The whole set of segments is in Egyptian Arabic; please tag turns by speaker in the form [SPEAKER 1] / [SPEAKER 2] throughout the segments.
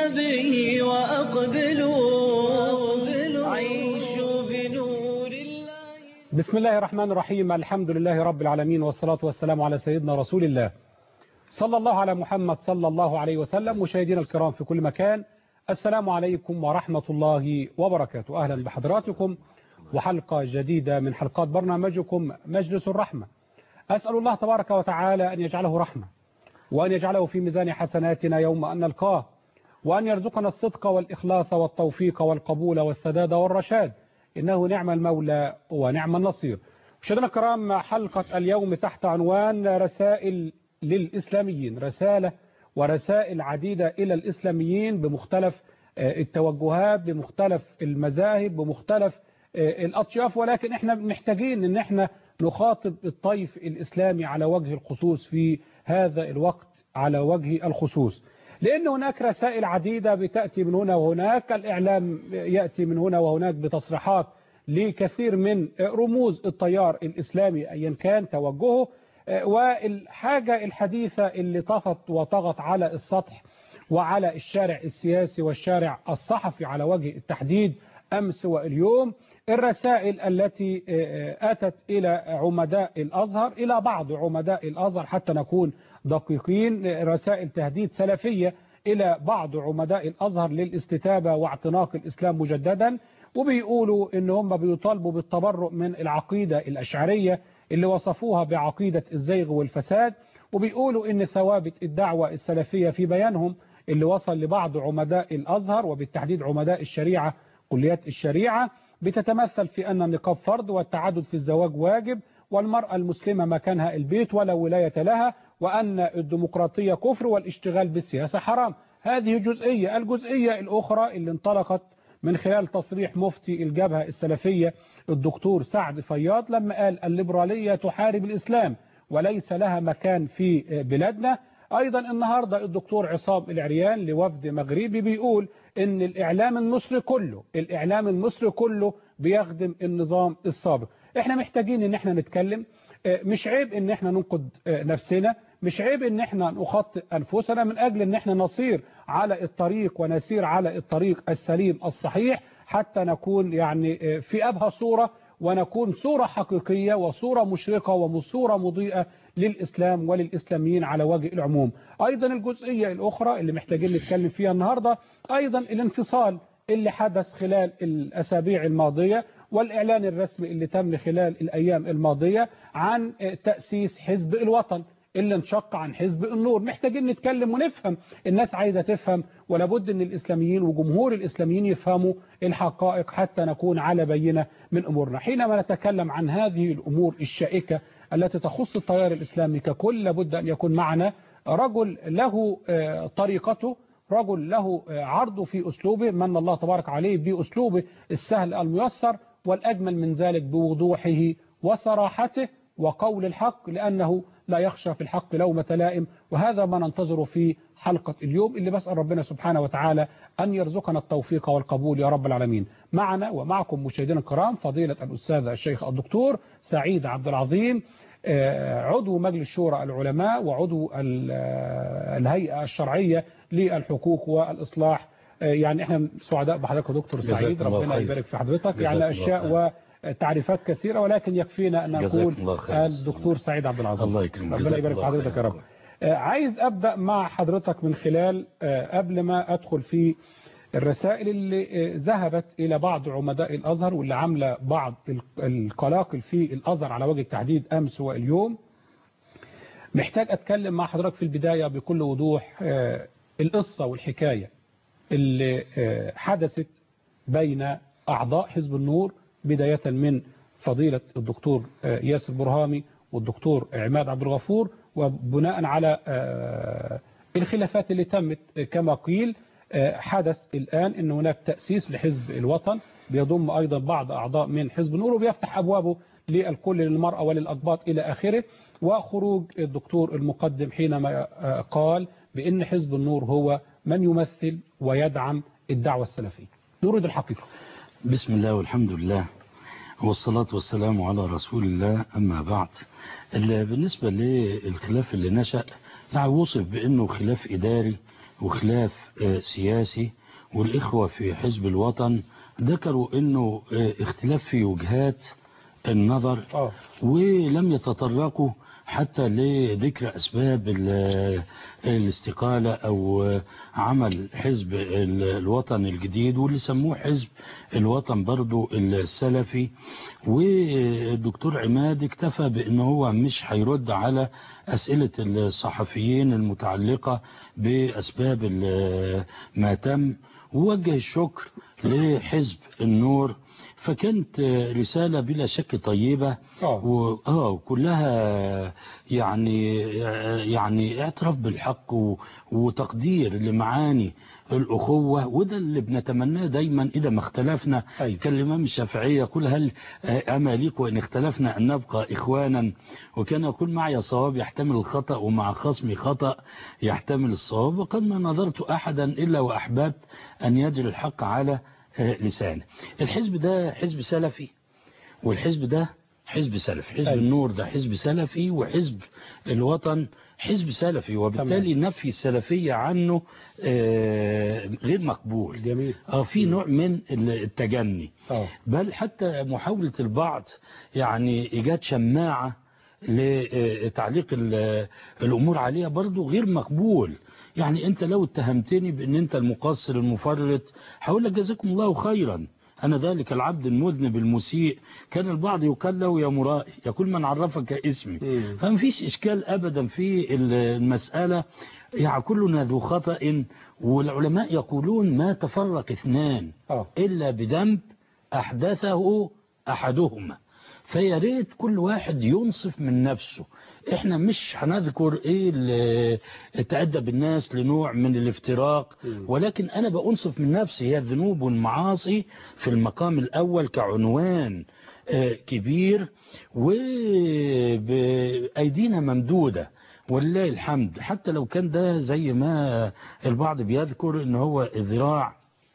[SPEAKER 1] به وأقبلوا عيشوا بنور الله
[SPEAKER 2] بسم الله الرحمن الرحيم الحمد لله رب العالمين والصلاة والسلام على سيدنا رسول الله صلى الله على محمد صلى الله عليه وسلم مشاهدينا الكرام في كل مكان السلام عليكم ورحمة الله وبركاته أهلا بحضراتكم وحلقة جديدة من حلقات برنامجكم مجلس الرحمة أسأل الله تبارك وتعالى أن يجعله رحمة وأن يجعله في ميزان حسناتنا يوم أن نلقاه وأن يرزقنا الصدق والإخلاص والتوفيق والقبول والسداد والرشاد إنه نعم المولى ونعم النصير مشاهدينا الكرام حلقة اليوم تحت عنوان رسائل للإسلاميين رسالة ورسائل عديدة إلى الإسلاميين بمختلف التوجهات بمختلف المذاهب بمختلف الأطياف ولكن احنا محتاجين ان احنا نخاطب الطيف الإسلامي على وجه الخصوص في هذا الوقت على وجه الخصوص لأن هناك رسائل عديدة بتأتي من هنا وهناك الإعلام يأتي من هنا وهناك بتصريحات لكثير من رموز التيار الإسلامي أيا كان توجهه والحاجة الحديثة اللي طفت وطغت على السطح وعلى الشارع السياسي والشارع الصحفي على وجه التحديد أمس واليوم الرسائل التي أتت إلى عمداء الأزهر إلى بعض عمداء الأزهر حتى نكون دقيقين رسائل تهديد سلفية إلى بعض عمداء الأزهر للاستتابة واعتناق الإسلام مجددا وبيقولوا إن هم بيطالبوا بالتبرؤ من العقيدة الأشعرية اللي وصفوها بعقيدة الزيغ والفساد وبيقولوا إن ثوابت الدعوة السلفية في بيانهم اللي وصل لبعض عمداء الأزهر وبالتحديد عمداء الشريعة كليات الشريعة بتتمثل في أن النقاب فرض والتعدد في الزواج واجب والمرأة المسلمة مكانها البيت ولا ولاية لها وأن الديمقراطية كفر والاشتغال بالسياسة حرام هذه جزئية الجزئية الأخرى اللي انطلقت من خلال تصريح مفتي الجبهة السلفية الدكتور سعد فياض لما قال الليبرالية تحارب الإسلام وليس لها مكان في بلادنا أيضا النهاردة الدكتور عصام العريان لوفد مغربي بيقول ان الإعلام المصري كله الإعلام المصري كله بيخدم النظام السابق احنا محتاجين ان احنا نتكلم مش عيب ان احنا ننقد نفسنا مش عيب ان احنا نخطئ انفسنا من اجل ان احنا نصير على الطريق ونسير على الطريق السليم الصحيح حتى نكون يعني في ابهى صورة ونكون صورة حقيقية وصورة مشرقة وصورة مضيئة للإسلام وللإسلاميين على وجه العموم أيضا الجزئية الأخرى اللي محتاجين نتكلم فيها النهاردة أيضا الانفصال اللي حدث خلال الأسابيع الماضية والإعلان الرسمي اللي تم خلال الأيام الماضية عن تأسيس حزب الوطن اللي انشق عن حزب النور محتاجين نتكلم ونفهم الناس عايزة تفهم ولابد ان الإسلاميين وجمهور الإسلاميين يفهموا الحقائق حتى نكون على بينة من أمورنا حينما نتكلم عن هذه الأمور الشائكة التي تخص التيار الإسلامي ككل لابد أن يكون معنا رجل له طريقته رجل له عرضه في أسلوبه من الله تبارك عليه بأسلوبه السهل الميسر والأجمل من ذلك بوضوحه وصراحته وقول الحق لأنه لا يخشى في الحق لومة لائم وهذا ما ننتظره في حلقة اليوم اللي بسأل ربنا سبحانه وتعالى أن يرزقنا التوفيق والقبول يا رب العالمين معنا ومعكم مشاهدينا الكرام فضيلة الأستاذ الشيخ الدكتور سعيد عبد العظيم عضو مجلس شورى العلماء وعضو الهيئة الشرعية للحقوق والإصلاح يعني احنا سعداء بحضرتك دكتور سعيد ربنا يبارك في حضرتك يعني أشياء وتعريفات كثيرة ولكن يكفينا أن نقول الدكتور سعيد عبد العظيم
[SPEAKER 3] الله يكرمك
[SPEAKER 2] ربنا يبارك في حضرتك يا رب عايز أبدأ مع حضرتك من خلال قبل ما أدخل في الرسائل اللي ذهبت إلى بعض عمداء الأزهر واللي عاملة بعض القلاقل في الأزهر على وجه التحديد أمس واليوم محتاج أتكلم مع حضرتك في البداية بكل وضوح القصة والحكاية اللي حدثت بين أعضاء حزب النور بداية من فضيلة الدكتور ياسر برهامي والدكتور عماد عبد الغفور وبناء على الخلافات اللي تمت كما قيل حدث الآن أن هناك تأسيس لحزب الوطن بيضم أيضا بعض أعضاء من حزب النور وبيفتح أبوابه للكل للمرأة وللأقباط إلى آخره وخروج الدكتور المقدم حينما قال بأن حزب النور هو من يمثل ويدعم الدعوة السلفية نريد الحقيقة
[SPEAKER 3] بسم الله والحمد لله والصلاة والسلام على رسول الله أما بعد بالنسبة للخلاف اللي نشأ وصف بأنه خلاف إداري وخلاف آه، سياسي والإخوة في حزب الوطن ذكروا أنه آه، اختلاف في وجهات النظر
[SPEAKER 2] اه
[SPEAKER 3] ولم يتطرقوا حتى لذكر أسباب ال- الاستقالة أو عمل حزب ال- الوطن الجديد واللي سموه حزب الوطن برضو السلفي والدكتور عماد اكتفى بأنه هو مش هيرد على أسئلة الصحفيين المتعلقة بأسباب ال- ما تم ووجه الشكر لحزب النور فكانت رسالة بلا شك طيبة
[SPEAKER 2] اه
[SPEAKER 3] و... اه كلها يعني يعني اعتراف بالحق و... وتقدير لمعاني الأخوة وده اللي بنتمناه دايما إذا ما اختلفنا
[SPEAKER 2] أيوة.
[SPEAKER 3] كالإمام الشافعي يقول هل آه، أما ليق وإن اختلفنا أن نبقى إخوانا وكان يقول معي صواب يحتمل الخطأ ومع خصمي خطأ يحتمل الصواب وقد ما نظرت أحدا إلا وأحببت أن يجري الحق على آه، لسانه الحزب ده حزب سلفي والحزب ده حزب سلفي حزب
[SPEAKER 2] أيوة.
[SPEAKER 3] النور ده حزب سلفي وحزب الوطن حزب سلفي وبالتالي نفي السلفية عنه آه، غير مقبول
[SPEAKER 2] جميل
[SPEAKER 3] اه في نوع من التجني
[SPEAKER 2] اه
[SPEAKER 3] بل حتى محاولة البعض يعني إيجاد شماعة لتعليق ال- الأمور عليها برضو غير مقبول يعني أنت لو اتهمتني بأن أنت المقصر المفرط هقول لك جزاكم الله خيرا أنا ذلك العبد المذنب المسيء كان البعض يقال له يا مرائي يقول من عرفك اسمي
[SPEAKER 2] مم.
[SPEAKER 3] فما فيش إشكال أبدا في المسألة يعني كلنا ذو خطأ والعلماء يقولون ما تفرق اثنان
[SPEAKER 2] اه
[SPEAKER 3] إلا بذنب أحدثه أحدهما فيا ريت كل واحد ينصف من نفسه احنا مش هنذكر ايه اللي تأدب الناس لنوع من الافتراق
[SPEAKER 2] مم.
[SPEAKER 3] ولكن انا بأنصف من نفسي هي الذنوب والمعاصي في المقام الاول كعنوان آه، كبير وبأيدينا ممدودة ولله الحمد حتى لو كان ده زي ما البعض بيذكر ان هو ذراع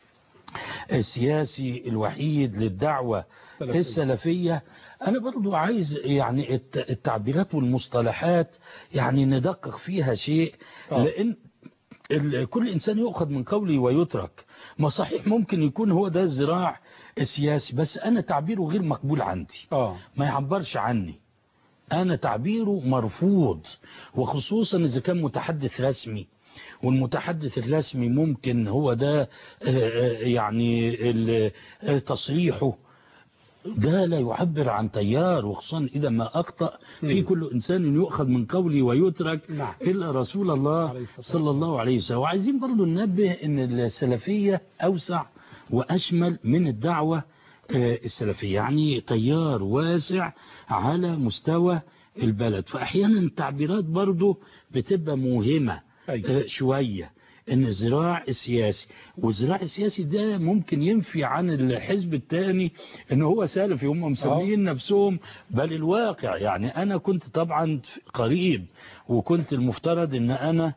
[SPEAKER 3] السياسي الوحيد للدعوة
[SPEAKER 2] سلفية.
[SPEAKER 3] السلفية أنا برضو عايز يعني الت- التعبيرات والمصطلحات يعني ندقق فيها شيء
[SPEAKER 2] آه.
[SPEAKER 3] لأن ال- كل إنسان يؤخذ من قولي ويترك ما صحيح ممكن يكون هو ده الزراع السياسي بس أنا تعبيره غير مقبول عندي
[SPEAKER 2] اه
[SPEAKER 3] ما يعبرش عني أنا تعبيره مرفوض وخصوصا إذا كان متحدث رسمي والمتحدث الرسمي ممكن هو ده آه، آه، يعني ال- آه، تصريحه ده لا يعبر عن تيار وخصوصا إذا ما أخطأ في
[SPEAKER 2] مم.
[SPEAKER 3] كل إنسان يؤخذ من قولي ويترك
[SPEAKER 2] نعم.
[SPEAKER 3] إلا رسول الله
[SPEAKER 2] عليه الصلاة
[SPEAKER 3] صلى الله عليه وسلم وعايزين برضو ننبه أن السلفية أوسع وأشمل من الدعوة آه، السلفية يعني تيار واسع على مستوى البلد فأحيانا التعبيرات برضو بتبقى موهمة
[SPEAKER 2] أيوة.
[SPEAKER 3] آه، شوية ان الزراع السياسي والزراع السياسي ده ممكن ينفي عن الحزب الثاني ان هو سالفي هم مسميين نفسهم بل الواقع يعني انا كنت طبعا قريب وكنت المفترض ان انا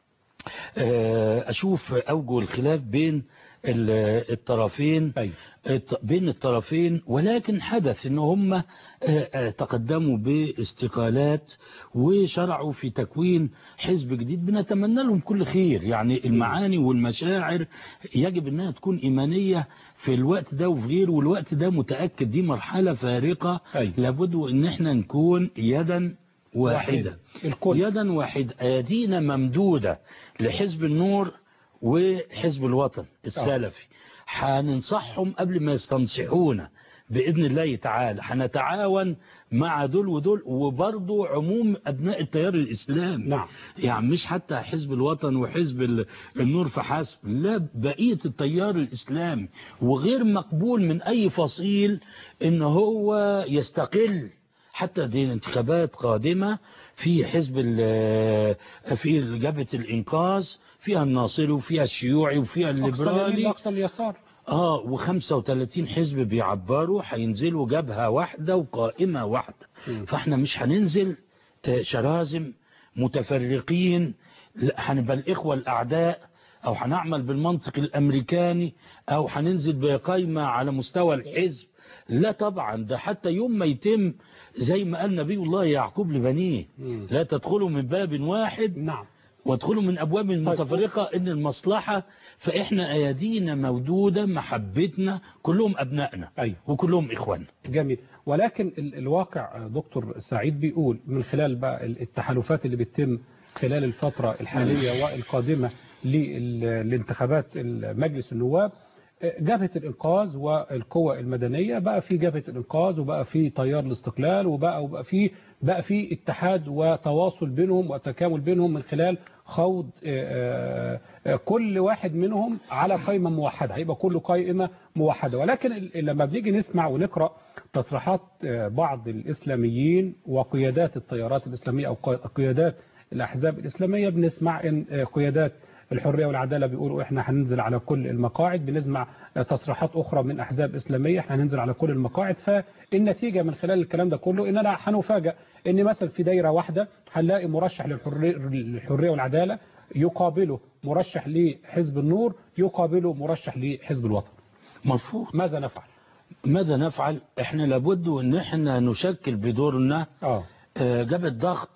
[SPEAKER 3] آه، اشوف اوجه الخلاف بين ال- الطرفين
[SPEAKER 2] أيوة.
[SPEAKER 3] الت- بين الطرفين ولكن حدث ان هم آه، آه، تقدموا باستقالات وشرعوا في تكوين حزب جديد بنتمنى لهم كل خير يعني المعاني والمشاعر يجب انها تكون ايمانية في الوقت ده وفي غيره والوقت ده متأكد دي مرحلة فارقة
[SPEAKER 2] أيوة.
[SPEAKER 3] لابد ان احنا نكون يدا واحدة
[SPEAKER 2] الكل
[SPEAKER 3] يدا واحدة أيدينا ممدودة لحزب النور وحزب الوطن السلفي هننصحهم قبل ما يستنصحونا بإذن الله تعالى هنتعاون مع دول ودول وبرضو عموم أبناء التيار الإسلامي
[SPEAKER 2] نعم.
[SPEAKER 3] يعني مش حتى حزب الوطن وحزب ال- النور فحسب لا بقية التيار الإسلامي وغير مقبول من أي فصيل إن هو يستقل حتى دي انتخابات قادمة في حزب ال- في جبهة الإنقاذ فيها الناصري وفيها الشيوعي وفيها
[SPEAKER 2] أقصى اليمين
[SPEAKER 3] الليبرالي
[SPEAKER 2] وأقصى اليسار
[SPEAKER 3] اه و35 حزب بيعبروا هينزلوا جبهة واحدة وقائمة واحدة
[SPEAKER 2] مم.
[SPEAKER 3] فاحنا مش هننزل آه، شرازم متفرقين لا، هنبقى الإخوة الأعداء أو هنعمل بالمنطق الأمريكاني أو هننزل بقايمة على مستوى الحزب لا طبعا ده حتى يوم ما يتم زي ما قال نبي الله يعقوب لبنيه
[SPEAKER 2] مم.
[SPEAKER 3] لا تدخلوا من باب واحد
[SPEAKER 2] نعم
[SPEAKER 3] وادخلوا من أبواب متفرقة إن المصلحة فإحنا أيادينا مودودة محبتنا كلهم أبنائنا
[SPEAKER 2] أيوة.
[SPEAKER 3] وكلهم إخواننا
[SPEAKER 2] جميل ولكن ال- الواقع دكتور سعيد بيقول من خلال بقى ال- التحالفات اللي بتتم خلال الفترة الحالية والقادمة لل- لانتخابات مجلس النواب جبهة الإنقاذ والقوى المدنية بقى في جبهة الإنقاذ وبقى في تيار الاستقلال وبقى وبقى في بقى في اتحاد وتواصل بينهم وتكامل بينهم من خلال خوض آه، آه، كل واحد منهم على قائمة موحدة هيبقى كله قائمة موحدة ولكن ال- لما بنيجي نسمع ونقرأ تصريحات آه، بعض الإسلاميين وقيادات التيارات الإسلامية أو قا- قيادات الأحزاب الإسلامية بنسمع إن آه، قيادات الحرية والعدالة بيقولوا احنا هننزل على كل المقاعد بنسمع تصريحات اخرى من احزاب اسلامية احنا هننزل على كل المقاعد فالنتيجة من خلال الكلام ده كله اننا هنفاجئ ان مثلا في دايرة واحدة هنلاقي مرشح للحرية للحرية والعدالة يقابله مرشح لحزب النور يقابله مرشح لحزب الوطن
[SPEAKER 3] مفروض
[SPEAKER 2] ماذا نفعل
[SPEAKER 3] ماذا نفعل احنا لابد ان احنا نشكل بدورنا
[SPEAKER 2] اه
[SPEAKER 3] آه، جبهة ضغط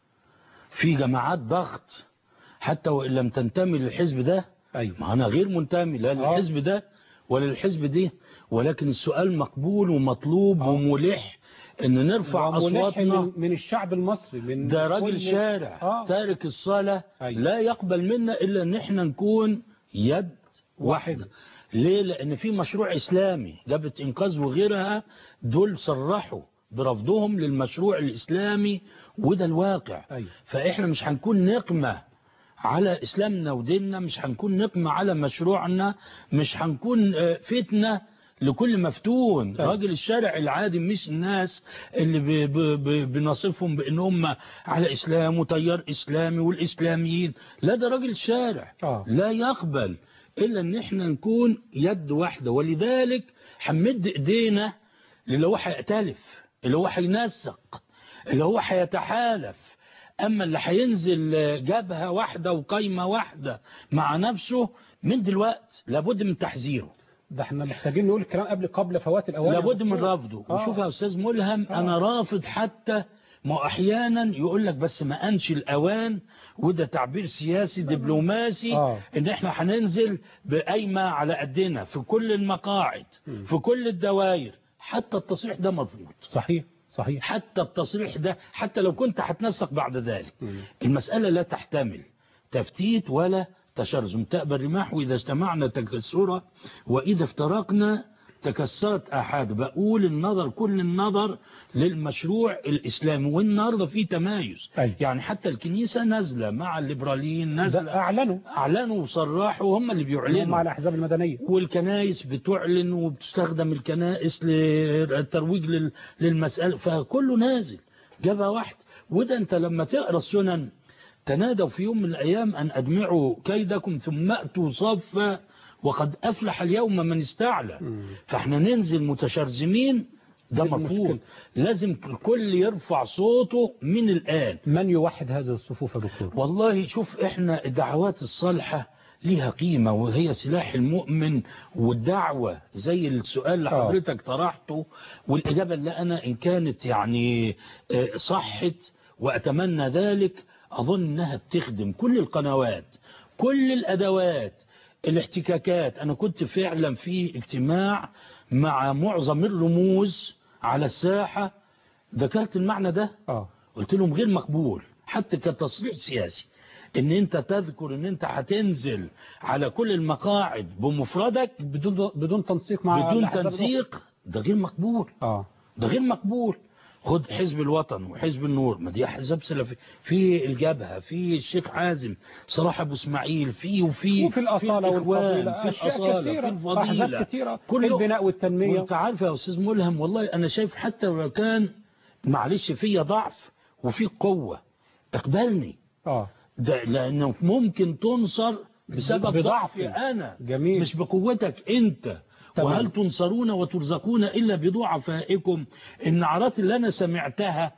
[SPEAKER 3] في جماعات ضغط حتى وان لم تنتمي للحزب ده
[SPEAKER 2] ايوه
[SPEAKER 3] ما انا غير منتمي لا
[SPEAKER 2] آه.
[SPEAKER 3] للحزب ده ولا للحزب دي ولكن السؤال مقبول ومطلوب
[SPEAKER 2] آه.
[SPEAKER 3] وملح ان نرفع
[SPEAKER 2] وملح
[SPEAKER 3] اصواتنا
[SPEAKER 2] من, من الشعب المصري من
[SPEAKER 3] ده
[SPEAKER 2] كل-
[SPEAKER 3] راجل شارع
[SPEAKER 2] آه.
[SPEAKER 3] تارك الصلاة
[SPEAKER 2] أيوة.
[SPEAKER 3] لا يقبل منا إلا أن احنا نكون يد
[SPEAKER 2] واحدة.
[SPEAKER 3] واحدة ليه لأن في مشروع إسلامي جبهة إنقاذ وغيرها دول صرحوا برفضهم للمشروع الإسلامي وده الواقع
[SPEAKER 2] أيوة.
[SPEAKER 3] فإحنا مش هنكون نقمة على إسلامنا وديننا مش هنكون نقمة على مشروعنا مش هنكون آه، فتنة لكل مفتون
[SPEAKER 2] أيوة.
[SPEAKER 3] راجل الشارع العادي مش الناس اللي ب- ب- ب- بنصفهم بان هم على اسلام وتيار اسلامي والاسلاميين لا ده راجل شارع
[SPEAKER 2] آه.
[SPEAKER 3] لا يقبل الا ان احنا نكون يد واحده ولذلك هنمد ايدينا اللي هو هيأتلف اللي هو هينسق اللي هو هيتحالف اما اللي هينزل جبهه واحده وقايمه واحده مع نفسه من دلوقتي لابد من تحذيره
[SPEAKER 2] ده احنا محتاجين نقول الكلام قبل قبل فوات الاوان
[SPEAKER 3] لابد من
[SPEAKER 2] دكتور.
[SPEAKER 3] رفضه
[SPEAKER 2] آه.
[SPEAKER 3] وشوف يا استاذ ملهم
[SPEAKER 2] آه.
[SPEAKER 3] انا رافض حتى ما هو احيانا يقول لك بس ما انش الاوان وده تعبير سياسي دبلوماسي
[SPEAKER 2] آه.
[SPEAKER 3] ان احنا هننزل بقايمه على قدنا في كل المقاعد في كل الدوائر حتى التصريح ده مرفوض
[SPEAKER 2] صحيح صحيح
[SPEAKER 3] حتى التصريح ده حتى لو كنت هتنسق بعد ذلك
[SPEAKER 2] مم.
[SPEAKER 3] المسألة لا تحتمل تفتيت ولا تشرذم تأبى الرماح وإذا اجتمعنا تكسرا وإذا افترقنا تكسرت أحد بقول النظر كل النظر للمشروع الإسلامي والنهارده في تمايز
[SPEAKER 2] أيوة.
[SPEAKER 3] يعني حتى الكنيسة نازلة مع الليبراليين
[SPEAKER 2] ده
[SPEAKER 3] نازلة
[SPEAKER 2] اعلنوا
[SPEAKER 3] أعلنوا وصرحوا هم اللي
[SPEAKER 2] هم
[SPEAKER 3] بيعلنوا
[SPEAKER 2] على الاحزاب المدنيه
[SPEAKER 3] والكنائس بتعلن وبتستخدم الكنائس للترويج لل- للمسألة فكله نازل جبهة واحدة وده انت لما تقرأ السنن تنادوا في يوم من الأيام أن أجمعوا كيدكم ثم أتوا صفا وقد أفلح اليوم من استعلى فاحنا ننزل متشرذمين ده
[SPEAKER 2] دي
[SPEAKER 3] مفروض
[SPEAKER 2] المشكلة.
[SPEAKER 3] لازم الكل يرفع صوته من الآن
[SPEAKER 2] من يوحد هذه الصفوف يا دكتور
[SPEAKER 3] والله شوف احنا الدعوات الصالحة ليها قيمة وهي سلاح المؤمن والدعوة زي السؤال اللي
[SPEAKER 2] آه.
[SPEAKER 3] حضرتك طرحته والإجابة اللي أنا إن كانت يعني آه، صحت وأتمنى ذلك أظن أنها بتخدم كل القنوات كل الأدوات الاحتكاكات أنا كنت فعلا في اجتماع مع معظم الرموز على الساحة ذكرت المعنى ده
[SPEAKER 2] اه
[SPEAKER 3] قلت لهم غير مقبول حتى كتصريح سياسي ان انت تذكر ان انت هتنزل على كل المقاعد بمفردك
[SPEAKER 2] بدون بدون تنسيق مع
[SPEAKER 3] بدون
[SPEAKER 2] الأحزاب
[SPEAKER 3] تنسيق ده غير مقبول
[SPEAKER 2] الأخرى. اه
[SPEAKER 3] ده غير مقبول خد حزب الوطن وحزب النور ما دي احزاب سلفي في الجبهه في الشيخ حازم صلاح ابو اسماعيل في وفي
[SPEAKER 2] وفي الأصالة
[SPEAKER 3] الإخوان،
[SPEAKER 2] والفضيلة
[SPEAKER 3] في
[SPEAKER 2] أشياء
[SPEAKER 3] الأصالة
[SPEAKER 2] كثيرة
[SPEAKER 3] في
[SPEAKER 2] أحزاب
[SPEAKER 3] الفضيلة
[SPEAKER 2] كثيرة
[SPEAKER 3] كل
[SPEAKER 2] في البناء والتنمية
[SPEAKER 3] وانت عارف يا استاذ ملهم والله انا شايف حتى لو كان معلش فيا ضعف وفي قوه اقبلني
[SPEAKER 2] اه
[SPEAKER 3] ده لانه ممكن تنصر بسبب
[SPEAKER 2] بضعفي.
[SPEAKER 3] ضعفي انا
[SPEAKER 2] جميل.
[SPEAKER 3] مش بقوتك انت
[SPEAKER 2] تمام.
[SPEAKER 3] وهل تنصرون وترزقون الا بضعفائكم النعرات اللي انا سمعتها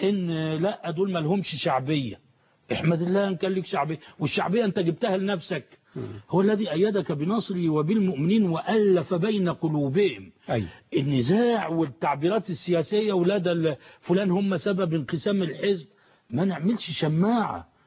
[SPEAKER 3] ان لا دول ما لهمش شعبيه احمد الله ان كان لك شعبيه والشعبيه انت جبتها لنفسك هو الذي ايدك بنصره وبالمؤمنين والف بين قلوبهم
[SPEAKER 2] ايوه
[SPEAKER 3] النزاع والتعبيرات السياسية ولاد ال- فلان هم سبب انقسام الحزب ما نعملش شماعة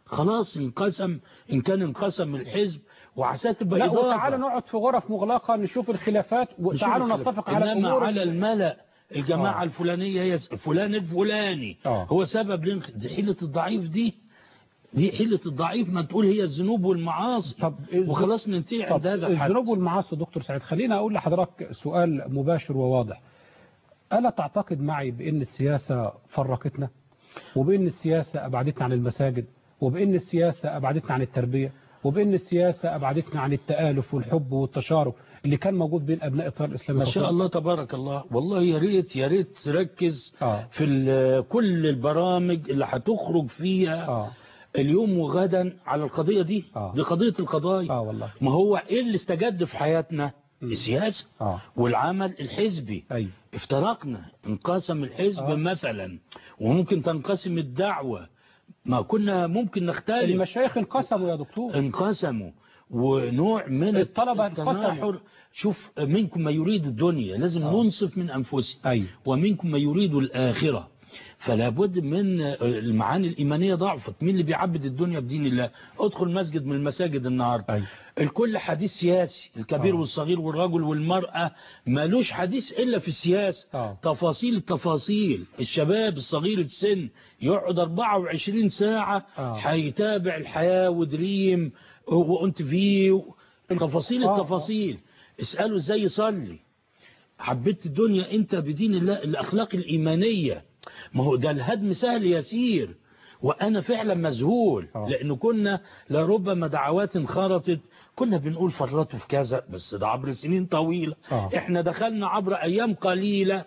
[SPEAKER 3] خلاص انقسم ان كان انقسم الحزب وعسى تبقى
[SPEAKER 2] لا
[SPEAKER 3] إضافة.
[SPEAKER 2] وتعالى نقعد في غرف مغلقة نشوف الخلافات وتعالوا
[SPEAKER 3] نشوف
[SPEAKER 2] نتفق على
[SPEAKER 3] إنما
[SPEAKER 2] الأمور
[SPEAKER 3] على الملأ الجماعة
[SPEAKER 2] آه.
[SPEAKER 3] الفلانية هي س- فلان الفلاني
[SPEAKER 2] آه.
[SPEAKER 3] هو سبب لنخ... دي حيلة الضعيف دي دي حيلة الضعيف ما تقول هي الذنوب والمعاصي
[SPEAKER 2] طب
[SPEAKER 3] وخلاص ننتهي عند
[SPEAKER 2] طب
[SPEAKER 3] هذا الحد
[SPEAKER 2] الذنوب والمعاصي دكتور سعيد خلينا أقول لحضرتك سؤال مباشر وواضح ألا تعتقد معي بأن السياسة فرقتنا وبأن السياسة أبعدتنا عن المساجد وبأن السياسة أبعدتنا عن التربية وبأن السياسة أبعدتنا عن التآلف والحب والتشارك اللي كان موجود بين أبناء التيار الإسلامي
[SPEAKER 3] ما شاء الله تبارك الله والله يا ريت يا ريت تركز
[SPEAKER 2] آه.
[SPEAKER 3] في ال- كل البرامج اللي هتخرج فيها
[SPEAKER 2] آه
[SPEAKER 3] اليوم وغدا على القضية دي
[SPEAKER 2] آه.
[SPEAKER 3] دي قضية القضايا
[SPEAKER 2] آه والله
[SPEAKER 3] ما هو ايه اللي استجد في حياتنا السياسة
[SPEAKER 2] آه
[SPEAKER 3] والعمل الحزبي
[SPEAKER 2] أيوه
[SPEAKER 3] افترقنا انقسم الحزب
[SPEAKER 2] آه.
[SPEAKER 3] مثلا وممكن تنقسم الدعوة ما كنا ممكن نختلف
[SPEAKER 2] المشايخ انقسموا يا دكتور
[SPEAKER 3] انقسموا ونوع من
[SPEAKER 2] الطلبة
[SPEAKER 3] التناحر
[SPEAKER 2] انقسموا.
[SPEAKER 3] شوف منكم ما يريد الدنيا لازم
[SPEAKER 2] آه.
[SPEAKER 3] ننصف من أنفسنا
[SPEAKER 2] أيوه
[SPEAKER 3] ومنكم ما يريد الآخرة فلا بد من المعاني الإيمانية ضعفت مين اللي بيعبد الدنيا بدين الله ادخل مسجد من المساجد النهاردة
[SPEAKER 2] أيوه
[SPEAKER 3] الكل حديث سياسي الكبير
[SPEAKER 2] آه.
[SPEAKER 3] والصغير والرجل والمرأة مالوش حديث إلا في السياسة
[SPEAKER 2] آه.
[SPEAKER 3] تفاصيل التفاصيل الشباب الصغير السن يقعد 24 ساعة
[SPEAKER 2] آه.
[SPEAKER 3] هيتابع الحياة ودريم وانت فيه تفاصيل
[SPEAKER 2] آه، آه.
[SPEAKER 3] التفاصيل اسأله ازاي يصلي حبيت الدنيا انت بدين الله الاخلاق الايمانية ما هو ده الهدم سهل يسير وانا فعلا مذهول
[SPEAKER 2] آه.
[SPEAKER 3] لانه كنا لربما دعوات انخرطت كنا بنقول فرطوا في كذا بس ده عبر سنين طويلة
[SPEAKER 2] آه.
[SPEAKER 3] احنا دخلنا عبر ايام قليلة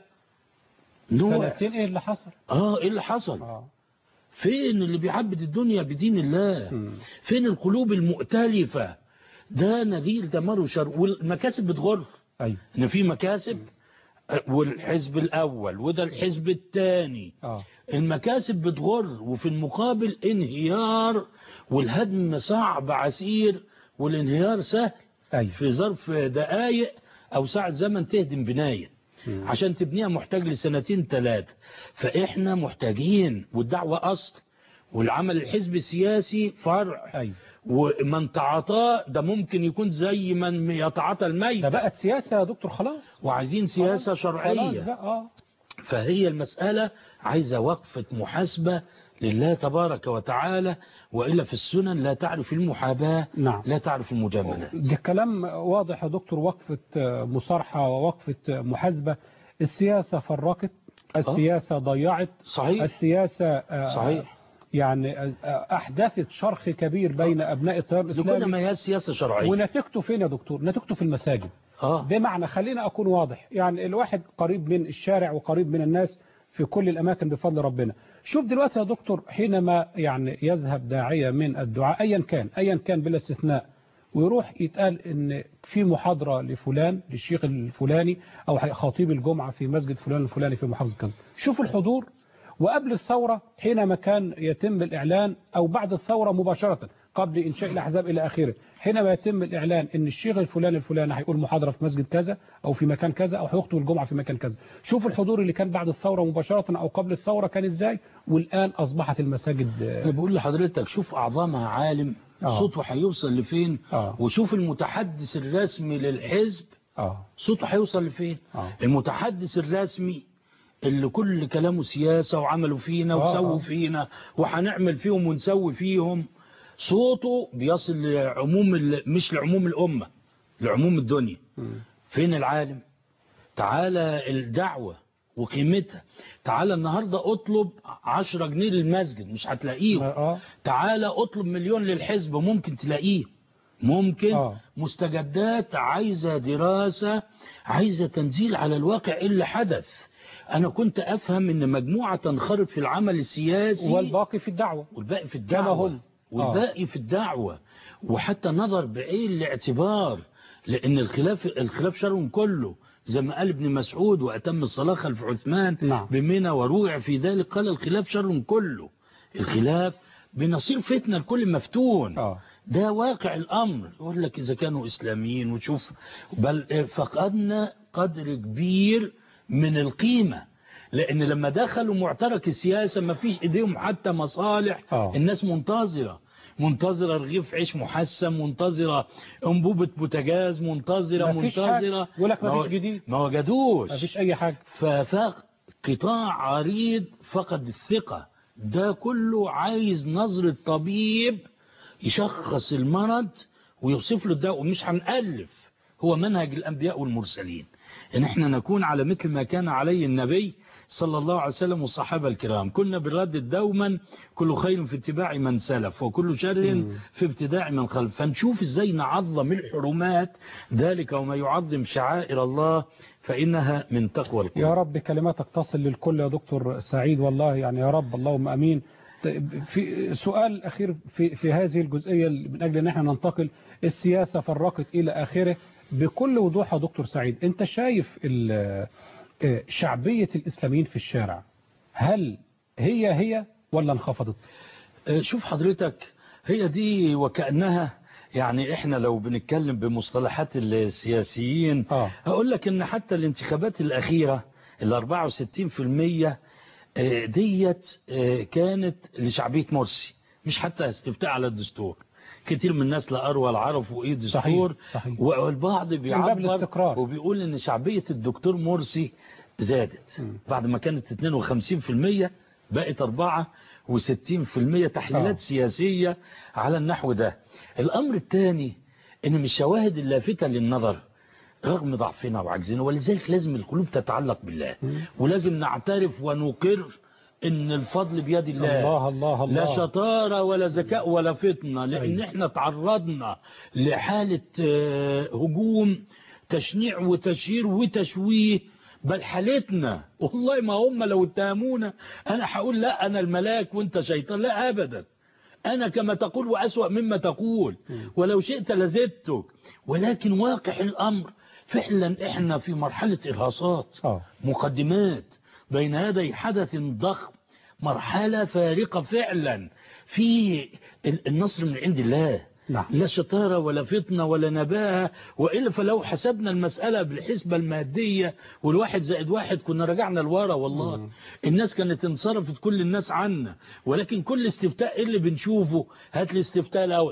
[SPEAKER 3] نوع
[SPEAKER 2] سنتين ايه اللي حصل
[SPEAKER 3] اه ايه اللي حصل
[SPEAKER 2] اه
[SPEAKER 3] فين اللي بيعبد الدنيا بدين الله
[SPEAKER 2] مم.
[SPEAKER 3] فين القلوب المؤتلفة ده نذير دمار وشر والمكاسب بتغر
[SPEAKER 2] ايوه
[SPEAKER 3] ان في مكاسب والحزب الاول وده الحزب الثاني
[SPEAKER 2] اه
[SPEAKER 3] المكاسب بتغر وفي المقابل انهيار والهدم صعب عسير والانهيار سهل
[SPEAKER 2] ايوه
[SPEAKER 3] في ظرف دقائق او ساعة زمن تهدم بناية
[SPEAKER 2] مم.
[SPEAKER 3] عشان تبنيها محتاج لسنتين ثلاثة فاحنا محتاجين والدعوة اصل والعمل الحزبي السياسي فرع
[SPEAKER 2] ايوه
[SPEAKER 3] ومن تعاطاه ده ممكن يكون زي من يتعاطى الميت
[SPEAKER 2] ده بقت سياسة يا دكتور خلاص
[SPEAKER 3] وعايزين سياسة
[SPEAKER 2] خلاص
[SPEAKER 3] شرعية
[SPEAKER 2] بقى اه
[SPEAKER 3] فهي المسألة عايزة وقفة محاسبة لله تبارك وتعالى وإلا في السنن لا تعرف المحاباة
[SPEAKER 2] نعم
[SPEAKER 3] لا تعرف المجاملة
[SPEAKER 2] ده كلام واضح يا دكتور وقفة آه، مصارحة ووقفة آه، محاسبة السياسة فرقت السياسة ضيعت
[SPEAKER 3] صحيح
[SPEAKER 2] السياسة آه،
[SPEAKER 3] صحيح
[SPEAKER 2] يعني آه، آه، أحدثت شرخ كبير بين أبناء التيار
[SPEAKER 3] لكل
[SPEAKER 2] الإسلامي
[SPEAKER 3] ما هي سياسة شرعية
[SPEAKER 2] ونتيجته فين يا دكتور نتيجته في المساجد
[SPEAKER 3] آه.
[SPEAKER 2] بمعنى خلينا أكون واضح يعني الواحد قريب من الشارع وقريب من الناس في كل الأماكن بفضل ربنا شوف دلوقتي يا دكتور حينما يعني يذهب داعية من الدعاء أيا كان أيا كان بلا استثناء ويروح يتقال ان في محاضرة لفلان للشيخ الفلاني او خطيب الجمعة في مسجد فلان الفلاني في محافظة كذا شوف الحضور وقبل الثورة حينما كان يتم الإعلان أو بعد الثورة مباشرة قبل إنشاء الأحزاب إلى آخره حينما يتم الإعلان أن الشيخ الفلاني الفلاني هيقول محاضرة في مسجد كذا أو في مكان كذا أو هيخطب الجمعة في مكان كذا شوف الحضور اللي كان بعد الثورة مباشرة أو قبل الثورة كان إزاي والآن أصبحت المساجد
[SPEAKER 3] أنا بقول لحضرتك شوف أعظمها عالم
[SPEAKER 2] آه.
[SPEAKER 3] صوته هيوصل لفين
[SPEAKER 2] آه.
[SPEAKER 3] وشوف المتحدث الرسمي للحزب
[SPEAKER 2] آه
[SPEAKER 3] صوته هيوصل لفين
[SPEAKER 2] آه.
[SPEAKER 3] المتحدث الرسمي اللي كل كلامه سياسة وعملوا فينا
[SPEAKER 2] آه،
[SPEAKER 3] وسووا
[SPEAKER 2] آه.
[SPEAKER 3] فينا وهنعمل فيهم ونسوي فيهم صوته بيصل لعموم ال- مش لعموم الأمة لعموم الدنيا
[SPEAKER 2] مم.
[SPEAKER 3] فين العالم تعالى الدعوة وقيمتها تعالى النهاردة اطلب عشرة جنيه للمسجد مش هتلاقيهم
[SPEAKER 2] آه
[SPEAKER 3] تعالى اطلب مليون للحزب ممكن تلاقيه ممكن
[SPEAKER 2] آه.
[SPEAKER 3] مستجدات عايزة دراسة عايزة تنزيل على الواقع إيه اللي حدث أنا كنت أفهم أن مجموعة تنخرط في العمل السياسي
[SPEAKER 2] والباقي في الدعوة
[SPEAKER 3] والباقي في
[SPEAKER 2] كما
[SPEAKER 3] الدعوة
[SPEAKER 2] هم.
[SPEAKER 3] والباقي في الدعوة وحتى نظر بعين الاعتبار لأن الخلاف الخلاف شر كله زي ما قال ابن مسعود وأتم الصلاة خلف عثمان
[SPEAKER 2] نعم.
[SPEAKER 3] بمنى وروع في ذلك قال الخلاف شر كله الخلاف بنصير فتنة لكل مفتون
[SPEAKER 2] آه
[SPEAKER 3] ده واقع الأمر يقول لك إذا كانوا إسلاميين وتشوف بل فقدنا قدر كبير من القيمة لأن لما دخلوا معترك السياسة ما فيش إيديهم حتى مصالح
[SPEAKER 2] آه.
[SPEAKER 3] الناس منتظرة منتظرة رغيف عيش محسن منتظرة انبوبة بوتاجاز منتظرة
[SPEAKER 2] مفيش
[SPEAKER 3] منتظرة
[SPEAKER 2] حاجة. يقول لك
[SPEAKER 3] ما
[SPEAKER 2] مفيش
[SPEAKER 3] و-
[SPEAKER 2] جديد.
[SPEAKER 3] ما وجدوش
[SPEAKER 2] مفيش اي حاجة
[SPEAKER 3] فقطاع عريض فقد الثقة ده كله عايز نظرة طبيب يشخص المرض ويوصف له الدواء ومش هنألف هو منهج الأنبياء والمرسلين إن احنا نكون على مثل ما كان عليه النبي صلى الله عليه وسلم والصحابة الكرام كنا بنردد دوما كل خير في اتباع من سلف وكل شر في ابتداع من خلف فنشوف ازاي نعظم الحرمات ذلك وما يعظم شعائر الله فإنها من تقوى القلوب
[SPEAKER 2] يا رب كلماتك تصل للكل يا دكتور سعيد والله يعني يا رب اللهم امين طيب، في سؤال اخير في في هذه الجزئيه اللي من اجل ان احنا ننتقل السياسه فرقت الى اخره بكل وضوح يا دكتور سعيد انت شايف ال- آه، شعبيه الاسلاميين في الشارع هل هي هي ولا انخفضت
[SPEAKER 3] آه، شوف حضرتك هي دي وكأنها يعني احنا لو بنتكلم بمصطلحات السياسيين
[SPEAKER 2] آه.
[SPEAKER 3] هقول لك ان حتى الانتخابات الأخيرة ال 64% آه، ديت آه، كانت لشعبية مرسي مش حتى استفتاء على الدستور كتير من الناس لا أروى ولا عرفوا ايه دستور
[SPEAKER 2] صحيح، صحيح.
[SPEAKER 3] والبعض
[SPEAKER 2] باب
[SPEAKER 3] بيعبر
[SPEAKER 2] الاستقرار.
[SPEAKER 3] وبيقول ان شعبية الدكتور مرسي زادت بعد ما كانت 52% بقت 64% تحليلات
[SPEAKER 2] آه.
[SPEAKER 3] سياسية على النحو ده الأمر الثاني إن من الشواهد اللافتة للنظر رغم ضعفنا وعجزنا ولذلك لازم القلوب تتعلق بالله ولازم نعترف ونقر إن الفضل بيد الله
[SPEAKER 2] الله الله الله
[SPEAKER 3] لا شطارة ولا ذكاء ولا فطنة لأن
[SPEAKER 2] أيوة.
[SPEAKER 3] احنا تعرضنا لحالة آه، هجوم تشنيع وتشهير وتشويه بل حالتنا والله ما هم لو اتهمونا أنا هقول لا أنا الملاك وانت شيطان لا أبدا أنا كما تقول وأسوأ مما تقول ولو شئت لزدتك ولكن واقع الأمر فعلا احنا في مرحلة إرهاصات
[SPEAKER 2] آه.
[SPEAKER 3] مقدمات بين يدي حدث ضخم مرحلة فارقة فعلا في ال- النصر من عند الله
[SPEAKER 2] نعم.
[SPEAKER 3] لا شطارة ولا فطنة ولا نباهة وإلا فلو حسبنا المسألة بالحسبة المادية والواحد زائد واحد كنا رجعنا لورا والله الناس كانت انصرفت كل الناس عنا ولكن كل استفتاء إيه اللي بنشوفه هات لي استفتاء الأول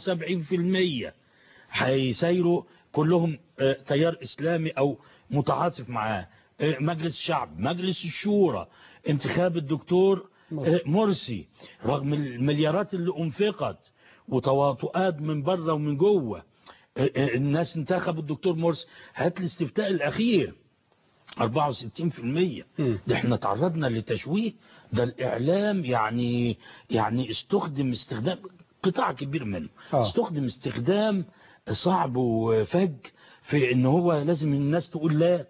[SPEAKER 3] 77% هيسيروا كلهم آه، تيار إسلامي أو متعاطف معاه آه، مجلس الشعب مجلس الشورى انتخاب الدكتور آه، مرسي رغم المليارات اللي أنفقت وتواطؤات من بره ومن جوه آه، آه، الناس انتخبوا الدكتور مرسي هات الاستفتاء الأخير 64% ده احنا تعرضنا لتشويه ده الإعلام يعني يعني استخدم استخدام قطاع كبير منه
[SPEAKER 2] آه.
[SPEAKER 3] استخدم استخدام صعب وفج في ان هو لازم الناس تقول لا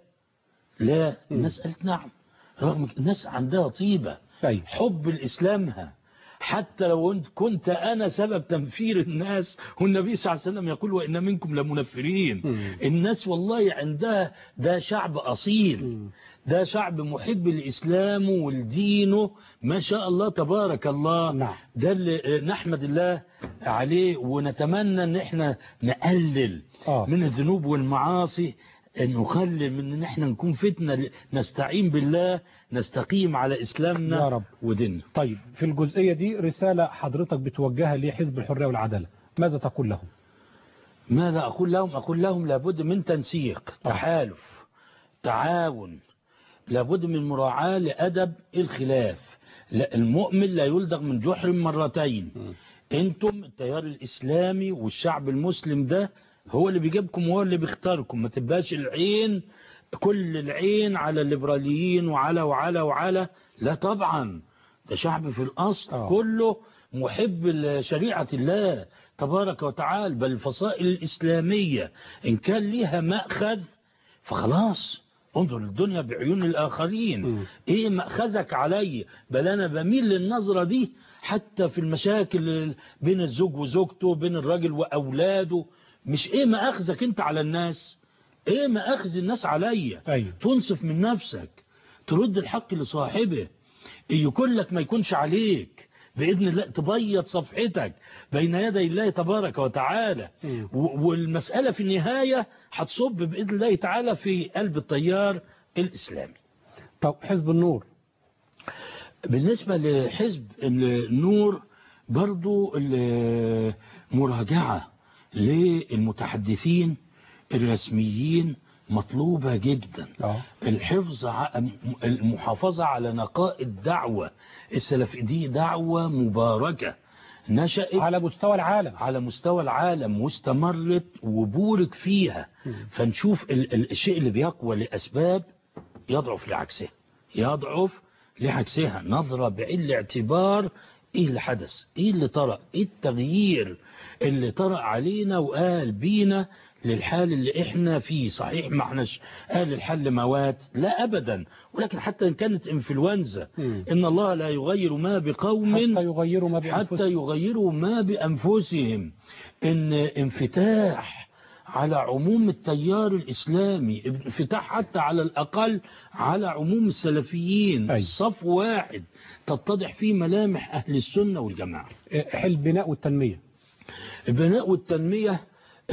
[SPEAKER 3] لا الناس قالت نعم رغم الناس عندها طيبة
[SPEAKER 2] أيوة.
[SPEAKER 3] حب لإسلامها حتى لو انت كنت أنا سبب تنفير الناس والنبي صلى الله عليه وسلم يقول وإن منكم لمنفرين
[SPEAKER 2] مم.
[SPEAKER 3] الناس والله عندها ده شعب أصيل ده شعب محب لإسلامه ولدينه ما شاء الله تبارك الله
[SPEAKER 2] نعم.
[SPEAKER 3] ده اللي نحمد الله عليه ونتمنى ان احنا نقلل
[SPEAKER 2] آه.
[SPEAKER 3] من الذنوب والمعاصي ان نقلل من ان احنا نكون فتنة نستعين بالله نستقيم على اسلامنا
[SPEAKER 2] يا رب.
[SPEAKER 3] وديننا
[SPEAKER 2] طيب في الجزئية دي رسالة حضرتك بتوجهها لحزب الحرية والعدالة ماذا تقول لهم
[SPEAKER 3] ماذا أقول لهم أقول لهم لابد من تنسيق تحالف تعاون لابد من مراعاة لأدب الخلاف لا المؤمن لا يلدغ من جحر مرتين انتم التيار الإسلامي والشعب المسلم ده هو اللي بيجيبكم وهو اللي بيختاركم ما تبقاش العين كل العين على الليبراليين وعلى وعلى وعلى لا طبعا ده شعب في الأصل
[SPEAKER 2] آه.
[SPEAKER 3] كله محب لشريعة الله تبارك وتعالى بل الفصائل الإسلامية إن كان ليها مأخذ فخلاص انظر الدنيا بعيون الآخرين
[SPEAKER 2] مم.
[SPEAKER 3] إيه مأخذك علي بل أنا بميل للنظرة دي حتى في المشاكل بين الزوج وزوجته بين الراجل وأولاده مش إيه مأخذك أنت على الناس إيه مأخذ الناس عليا
[SPEAKER 2] أيوة.
[SPEAKER 3] تنصف من نفسك ترد الحق لصاحبه يكون لك ما يكونش عليك بإذن الله تبيض صفحتك بين يدي الله تبارك وتعالى
[SPEAKER 2] مم.
[SPEAKER 3] و- والمسألة في النهاية هتصب بإذن الله تعالى في قلب التيار الإسلامي
[SPEAKER 2] طب حزب النور
[SPEAKER 3] بالنسبة لحزب النور برضو المراجعة للمتحدثين الرسميين مطلوبة جدا
[SPEAKER 2] اه
[SPEAKER 3] الحفظ ع- المحافظة على نقاء الدعوة السلف دي دعوة مباركة نشأت
[SPEAKER 2] على مستوى العالم
[SPEAKER 3] على مستوى العالم واستمرت وبورك فيها فنشوف ال- ال- الشيء اللي بيقوى لأسباب يضعف لعكسها يضعف لعكسها نظرة بعين الاعتبار ايه اللي حدث ايه اللي طرأ ايه التغيير اللي طرأ علينا وقال بينا للحال اللي احنا فيه صحيح ما احناش قال الحل موات لا ابدا ولكن حتى ان كانت انفلونزا
[SPEAKER 2] مم.
[SPEAKER 3] ان الله لا يغير ما بقوم
[SPEAKER 2] حتى يغيروا ما
[SPEAKER 3] حتى
[SPEAKER 2] بأنفسهم
[SPEAKER 3] يغيروا ما بأنفسهم إن انفتاح على عموم التيار الإسلامي انفتاح حتى على الأقل على عموم السلفيين
[SPEAKER 2] أي.
[SPEAKER 3] صف واحد تتضح فيه ملامح أهل السنة والجماعة
[SPEAKER 2] حل البناء والتنمية
[SPEAKER 3] البناء والتنمية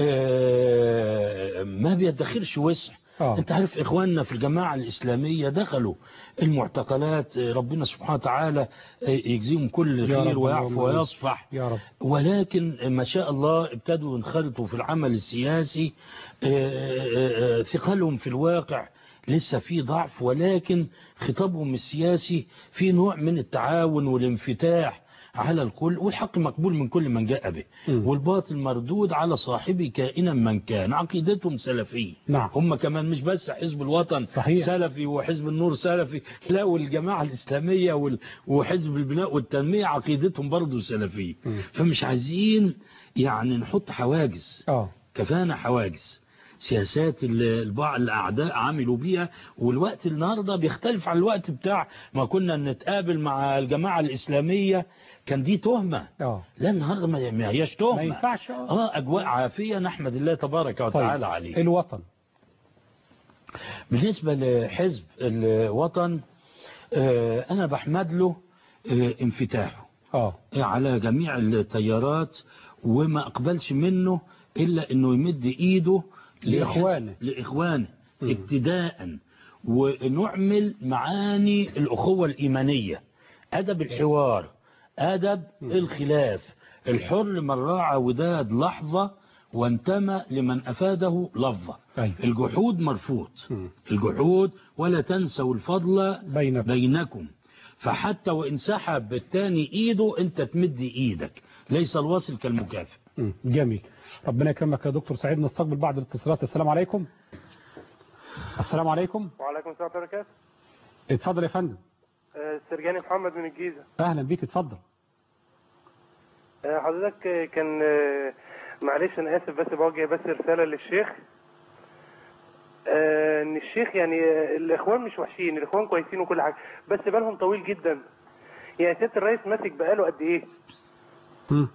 [SPEAKER 3] آه، ما بيدخرش وسع
[SPEAKER 2] آه.
[SPEAKER 3] انت عارف اخواننا في الجماعة الاسلامية دخلوا المعتقلات آه، ربنا سبحانه وتعالى آه، يجزيهم كل
[SPEAKER 2] يا
[SPEAKER 3] خير
[SPEAKER 2] رب
[SPEAKER 3] ويعفو
[SPEAKER 2] اللهم آمين.
[SPEAKER 3] ويصفح
[SPEAKER 2] يا رب
[SPEAKER 3] ولكن ما شاء الله ابتدوا ينخرطوا في العمل السياسي آه، آه، آه، ثقلهم في الواقع لسه في ضعف ولكن خطابهم السياسي في نوع من التعاون والانفتاح على الكل والحق مقبول من كل من جاء به
[SPEAKER 2] مم.
[SPEAKER 3] والباطل مردود على صاحبه كائنا من كان عقيدتهم سلفية
[SPEAKER 2] نعم.
[SPEAKER 3] هم كمان مش بس حزب الوطن
[SPEAKER 2] صحيح.
[SPEAKER 3] سلفي وحزب النور سلفي لا والجماعة الإسلامية وال- وحزب البناء والتنمية عقيدتهم برضو سلفية
[SPEAKER 2] مم.
[SPEAKER 3] فمش عايزين يعني نحط حواجز
[SPEAKER 2] اه
[SPEAKER 3] كفانا حواجز سياسات اللي البعض الأعداء عملوا بيها والوقت النهاردة بيختلف عن الوقت بتاع ما كنا نتقابل مع الجماعة الإسلامية كان دي تهمة
[SPEAKER 2] اه
[SPEAKER 3] لا النهاردة ما ما هياش تهمة
[SPEAKER 2] ما ينفعش اه
[SPEAKER 3] اه أجواء عافية نحمد الله تبارك وتعالى
[SPEAKER 2] طيب
[SPEAKER 3] عليه
[SPEAKER 2] الوطن
[SPEAKER 3] بالنسبة لحزب الوطن آه، أنا بحمد له آه، انفتاحه
[SPEAKER 2] اه
[SPEAKER 3] على جميع التيارات وما أقبلش منه إلا أنه يمد إيده
[SPEAKER 2] لإخوانه.
[SPEAKER 3] لإخوانه
[SPEAKER 2] مم.
[SPEAKER 3] ابتداء ونعمل معاني الأخوة الإيمانية أدب الحوار أدب الخلاف الحر من راعى وداد لحظة وانتمى لمن أفاده لفظة
[SPEAKER 2] أيوة.
[SPEAKER 3] الجحود مرفوض
[SPEAKER 2] مم.
[SPEAKER 3] الجحود ولا تنسوا الفضل
[SPEAKER 2] بينكم
[SPEAKER 3] بينكم فحتى وإن سحب التاني إيده أنت تمد إيدك ليس الواصل كالمكافئ
[SPEAKER 2] مم. جميل ربنا يكرمك يا دكتور سعيد نستقبل بعض الاتصالات السلام عليكم السلام عليكم
[SPEAKER 4] وعليكم السلام ورحمة الله وبركاته
[SPEAKER 2] اتفضل يا فندم
[SPEAKER 4] آه، السرجاني محمد من الجيزة
[SPEAKER 2] اهلا بيك اتفضل
[SPEAKER 4] آه، حضرتك آه، كان آه، معلش أنا آسف بس بوجه بس رسالة للشيخ آه، إن الشيخ يعني آه، الإخوان مش وحشين الإخوان كويسين وكل حاجة بس بالهم طويل جدا يعني سيادة الرئيس ماسك بقاله قد إيه
[SPEAKER 2] مم.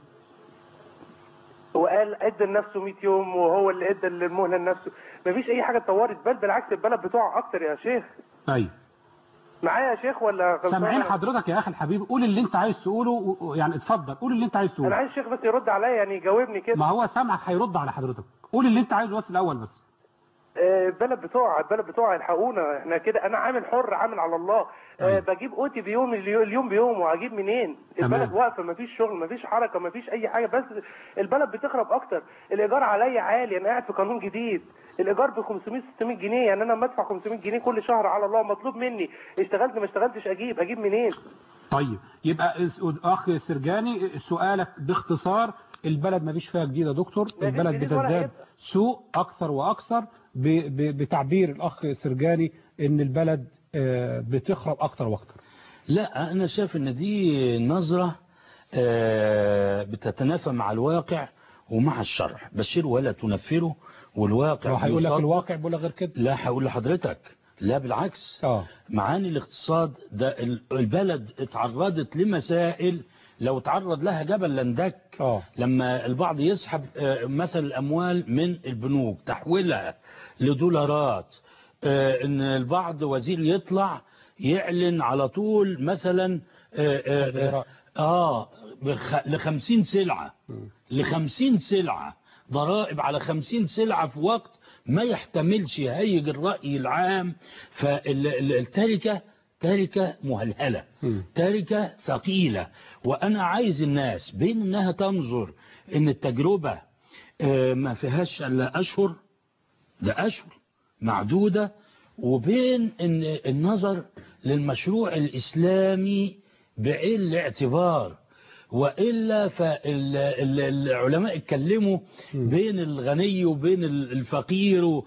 [SPEAKER 4] وقال ادى لنفسه 100 يوم وهو اللي ادى المهله لنفسه مفيش اي حاجه اتطورت بل بالعكس البلد بتوع اكتر يا شيخ
[SPEAKER 2] ايوه
[SPEAKER 4] معايا يا شيخ ولا غلطان
[SPEAKER 2] سامعين
[SPEAKER 4] أنا؟
[SPEAKER 2] حضرتك يا اخي الحبيب قول اللي انت عايز تقوله و- و- يعني اتفضل قول اللي انت عايز
[SPEAKER 4] انا
[SPEAKER 2] تقوله
[SPEAKER 4] عايز الشيخ بس يرد عليا يعني يجاوبني كده
[SPEAKER 2] ما هو سامعك هيرد على حضرتك قول اللي انت عايزه بس الاول بس
[SPEAKER 4] آه، البلد بتوع البلد بتوع يلحقونا احنا كده انا عامل حر عامل على الله آه،
[SPEAKER 2] أيوة.
[SPEAKER 4] بجيب اوتي بيوم اليو- اليوم بيوم وهجيب منين
[SPEAKER 2] تمام.
[SPEAKER 4] البلد واقفه مفيش شغل مفيش حركه مفيش اي حاجه بس البلد بتخرب اكتر الايجار عليا عالي انا قاعد في قانون جديد الايجار ب 500 600 جنيه يعني انا لما ادفع 500 جنيه كل شهر على الله مطلوب مني اشتغلت ما اشتغلتش اجيب اجيب منين
[SPEAKER 2] طيب يبقى اس- اخ سرجاني سؤالك باختصار البلد ما فيش فيها جديد يا دكتور
[SPEAKER 4] ما
[SPEAKER 2] البلد
[SPEAKER 4] فيش جديد ولا
[SPEAKER 2] بتزداد
[SPEAKER 4] هيبقى.
[SPEAKER 2] سوء اكثر واكثر ب- ب- بتعبير الاخ سرجاني ان البلد آه، بتخرب اكثر واكثر
[SPEAKER 3] لا أنا شايف أن دي نظرة آه، بتتنافى مع الواقع ومع الشرع بشره ولا تنفره والواقع
[SPEAKER 2] لو هيقول لك
[SPEAKER 3] بيصدق.
[SPEAKER 2] الواقع بيقول لك غير كده
[SPEAKER 3] لا هقول لحضرتك لا بالعكس
[SPEAKER 2] اه
[SPEAKER 3] معاني الاقتصاد ده ال- البلد اتعرضت لمسائل لو تعرض لها جبل لندك
[SPEAKER 2] اه
[SPEAKER 3] لما البعض يسحب آه، مثل الأموال من البنوك تحويلها لدولارات آه، ان البعض وزير يطلع يعلن على طول مثلا آه، آه،
[SPEAKER 2] تغييرات.
[SPEAKER 3] اه بخ- لخمسين سلعة لخمسين سلعة ضرائب على خمسين سلعة في وقت ما يحتملش هيج الرأي العام فالتركة تركة مهلهلة
[SPEAKER 2] مم.
[SPEAKER 3] تركة ثقيلة وأنا عايز الناس بين أنها تنظر أن التجربة آه، ما فيهاش إلا أشهر ده أشهر معدودة وبين أن النظر للمشروع الإسلامي بعين الاعتبار وإلا فالعلماء اتكلموا بين الغني وبين الفقير و-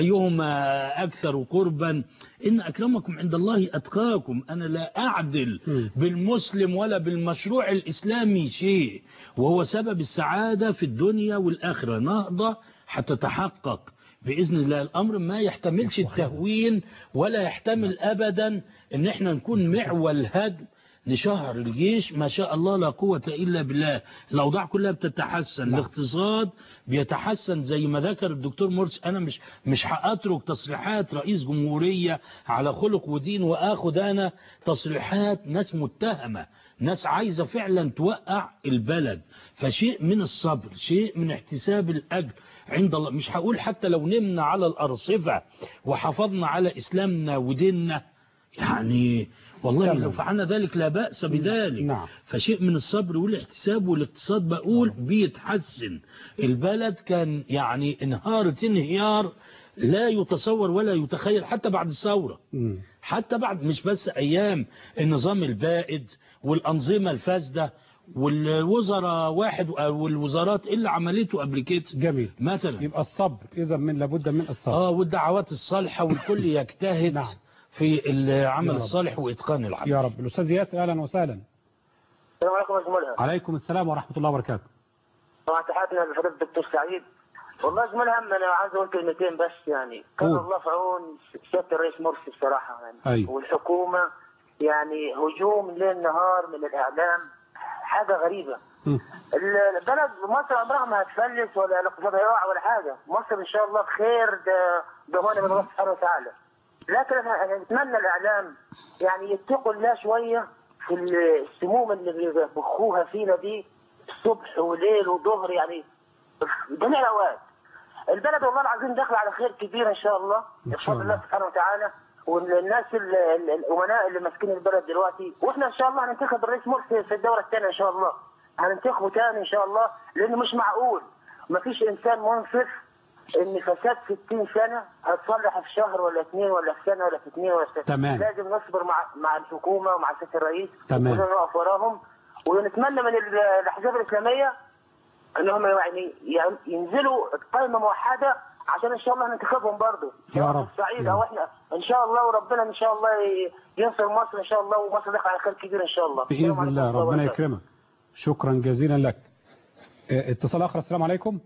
[SPEAKER 3] وأيهما أكثر قربا إن أكرمكم عند الله أتقاكم أنا لا أعدل
[SPEAKER 2] مم.
[SPEAKER 3] بالمسلم ولا بالمشروع الإسلامي شيء وهو سبب السعادة في الدنيا والآخرة نهضة هتتحقق بإذن الله الأمر ما يحتملش التهوين ولا يحتمل أبدا إن احنا نكون معول هدم لشهر الجيش ما شاء الله لا قوة إلا بالله الأوضاع كلها بتتحسن الاقتصاد بيتحسن زي ما ذكر الدكتور مرسي أنا مش مش هأترك تصريحات رئيس جمهورية على خلق ودين وآخد أنا تصريحات ناس متهمة ناس عايزة فعلا توقع البلد فشيء من الصبر شيء من احتساب الأجر عند الله مش هقول حتى لو نمنا على الأرصفة وحافظنا على إسلامنا وديننا يعني والله
[SPEAKER 2] تمام.
[SPEAKER 3] لو فعلنا ذلك لا بأس بذلك
[SPEAKER 2] نعم.
[SPEAKER 3] فشيء من الصبر والاحتساب والاقتصاد بقول بيتحسن البلد كان يعني انهارت انهيار لا يتصور ولا يتخيل حتى بعد الثورة
[SPEAKER 2] مم.
[SPEAKER 3] حتى بعد مش بس أيام النظام البائد والأنظمة الفاسدة والوزراء واحد والوزارات اللي عملته قبل كده
[SPEAKER 2] جميل
[SPEAKER 3] مثلا
[SPEAKER 2] يبقى الصبر إذا من لابد من الصبر
[SPEAKER 3] اه والدعوات الصالحة والكل يجتهد
[SPEAKER 2] نعم.
[SPEAKER 3] في العمل
[SPEAKER 2] يا رب.
[SPEAKER 3] الصالح وإتقان العمل
[SPEAKER 2] يا رب الأستاذ ياسر أهلا وسهلا
[SPEAKER 5] السلام عليكم يا زميلها
[SPEAKER 2] عليكم السلام ورحمة الله وبركاته
[SPEAKER 5] طبعا تحياتنا لفضيلة الدكتور سعيد والله يا زميلها انا عايز اقول كلمتين بس يعني كان
[SPEAKER 2] قول.
[SPEAKER 5] الله في عون سياده الرئيس مرسي بصراحه يعني
[SPEAKER 2] أيوة.
[SPEAKER 5] والحكومه يعني هجوم ليل نهار من الاعلام حاجه غريبه
[SPEAKER 2] مم.
[SPEAKER 5] البلد مصر عمرها ما هتفلس ولا الاقتصاد هيقع ولا حاجه مصر ان شاء الله بخير ده ضمان من الله سبحانه وتعالى لكن انا أنا نتمنى الاعلام يعني يتقوا الله شويه في السموم اللي بيبخوها فينا دي الصبح وليل وظهر يعني جميع الاوقات البلد والله العظيم داخله على خير كبير ان شاء الله
[SPEAKER 2] إن شاء
[SPEAKER 5] بفضل الله
[SPEAKER 2] الله.
[SPEAKER 5] سبحانه وتعالى والناس ال- ال- الامناء اللي ماسكين البلد دلوقتي واحنا ان شاء الله هننتخب الرئيس مرسي في الدوره الثانيه ان شاء الله هننتخبه تاني ان شاء الله لانه مش معقول ما فيش انسان منصف ان فساد 60 سنه هتصلح في شهر ولا اثنين ولا في سنه ولا في اثنين ولا في سنه
[SPEAKER 2] تمام.
[SPEAKER 5] لازم نصبر مع مع الحكومه ومع سياده الرئيس
[SPEAKER 2] تمام.
[SPEAKER 5] ولازم نقف وراهم ونتمنى من ال- الاحزاب الاسلاميه انهم يعني يعني ينزلوا قائمه موحده عشان ان شاء الله ننتخبهم برضه
[SPEAKER 2] يا رب.
[SPEAKER 5] الصعيد
[SPEAKER 2] يا
[SPEAKER 5] او
[SPEAKER 2] رب.
[SPEAKER 5] احنا ان شاء الله وربنا ان شاء الله ي- ينصر مصر ان شاء الله ومصر داخله على خير كبير ان شاء الله السلام
[SPEAKER 2] بإذن
[SPEAKER 5] عليكم
[SPEAKER 2] الله
[SPEAKER 5] ورحمة
[SPEAKER 2] ربنا
[SPEAKER 5] وبركاته.
[SPEAKER 2] يكرمك شكرا جزيلا لك اه، اتصال آخر السلام عليكم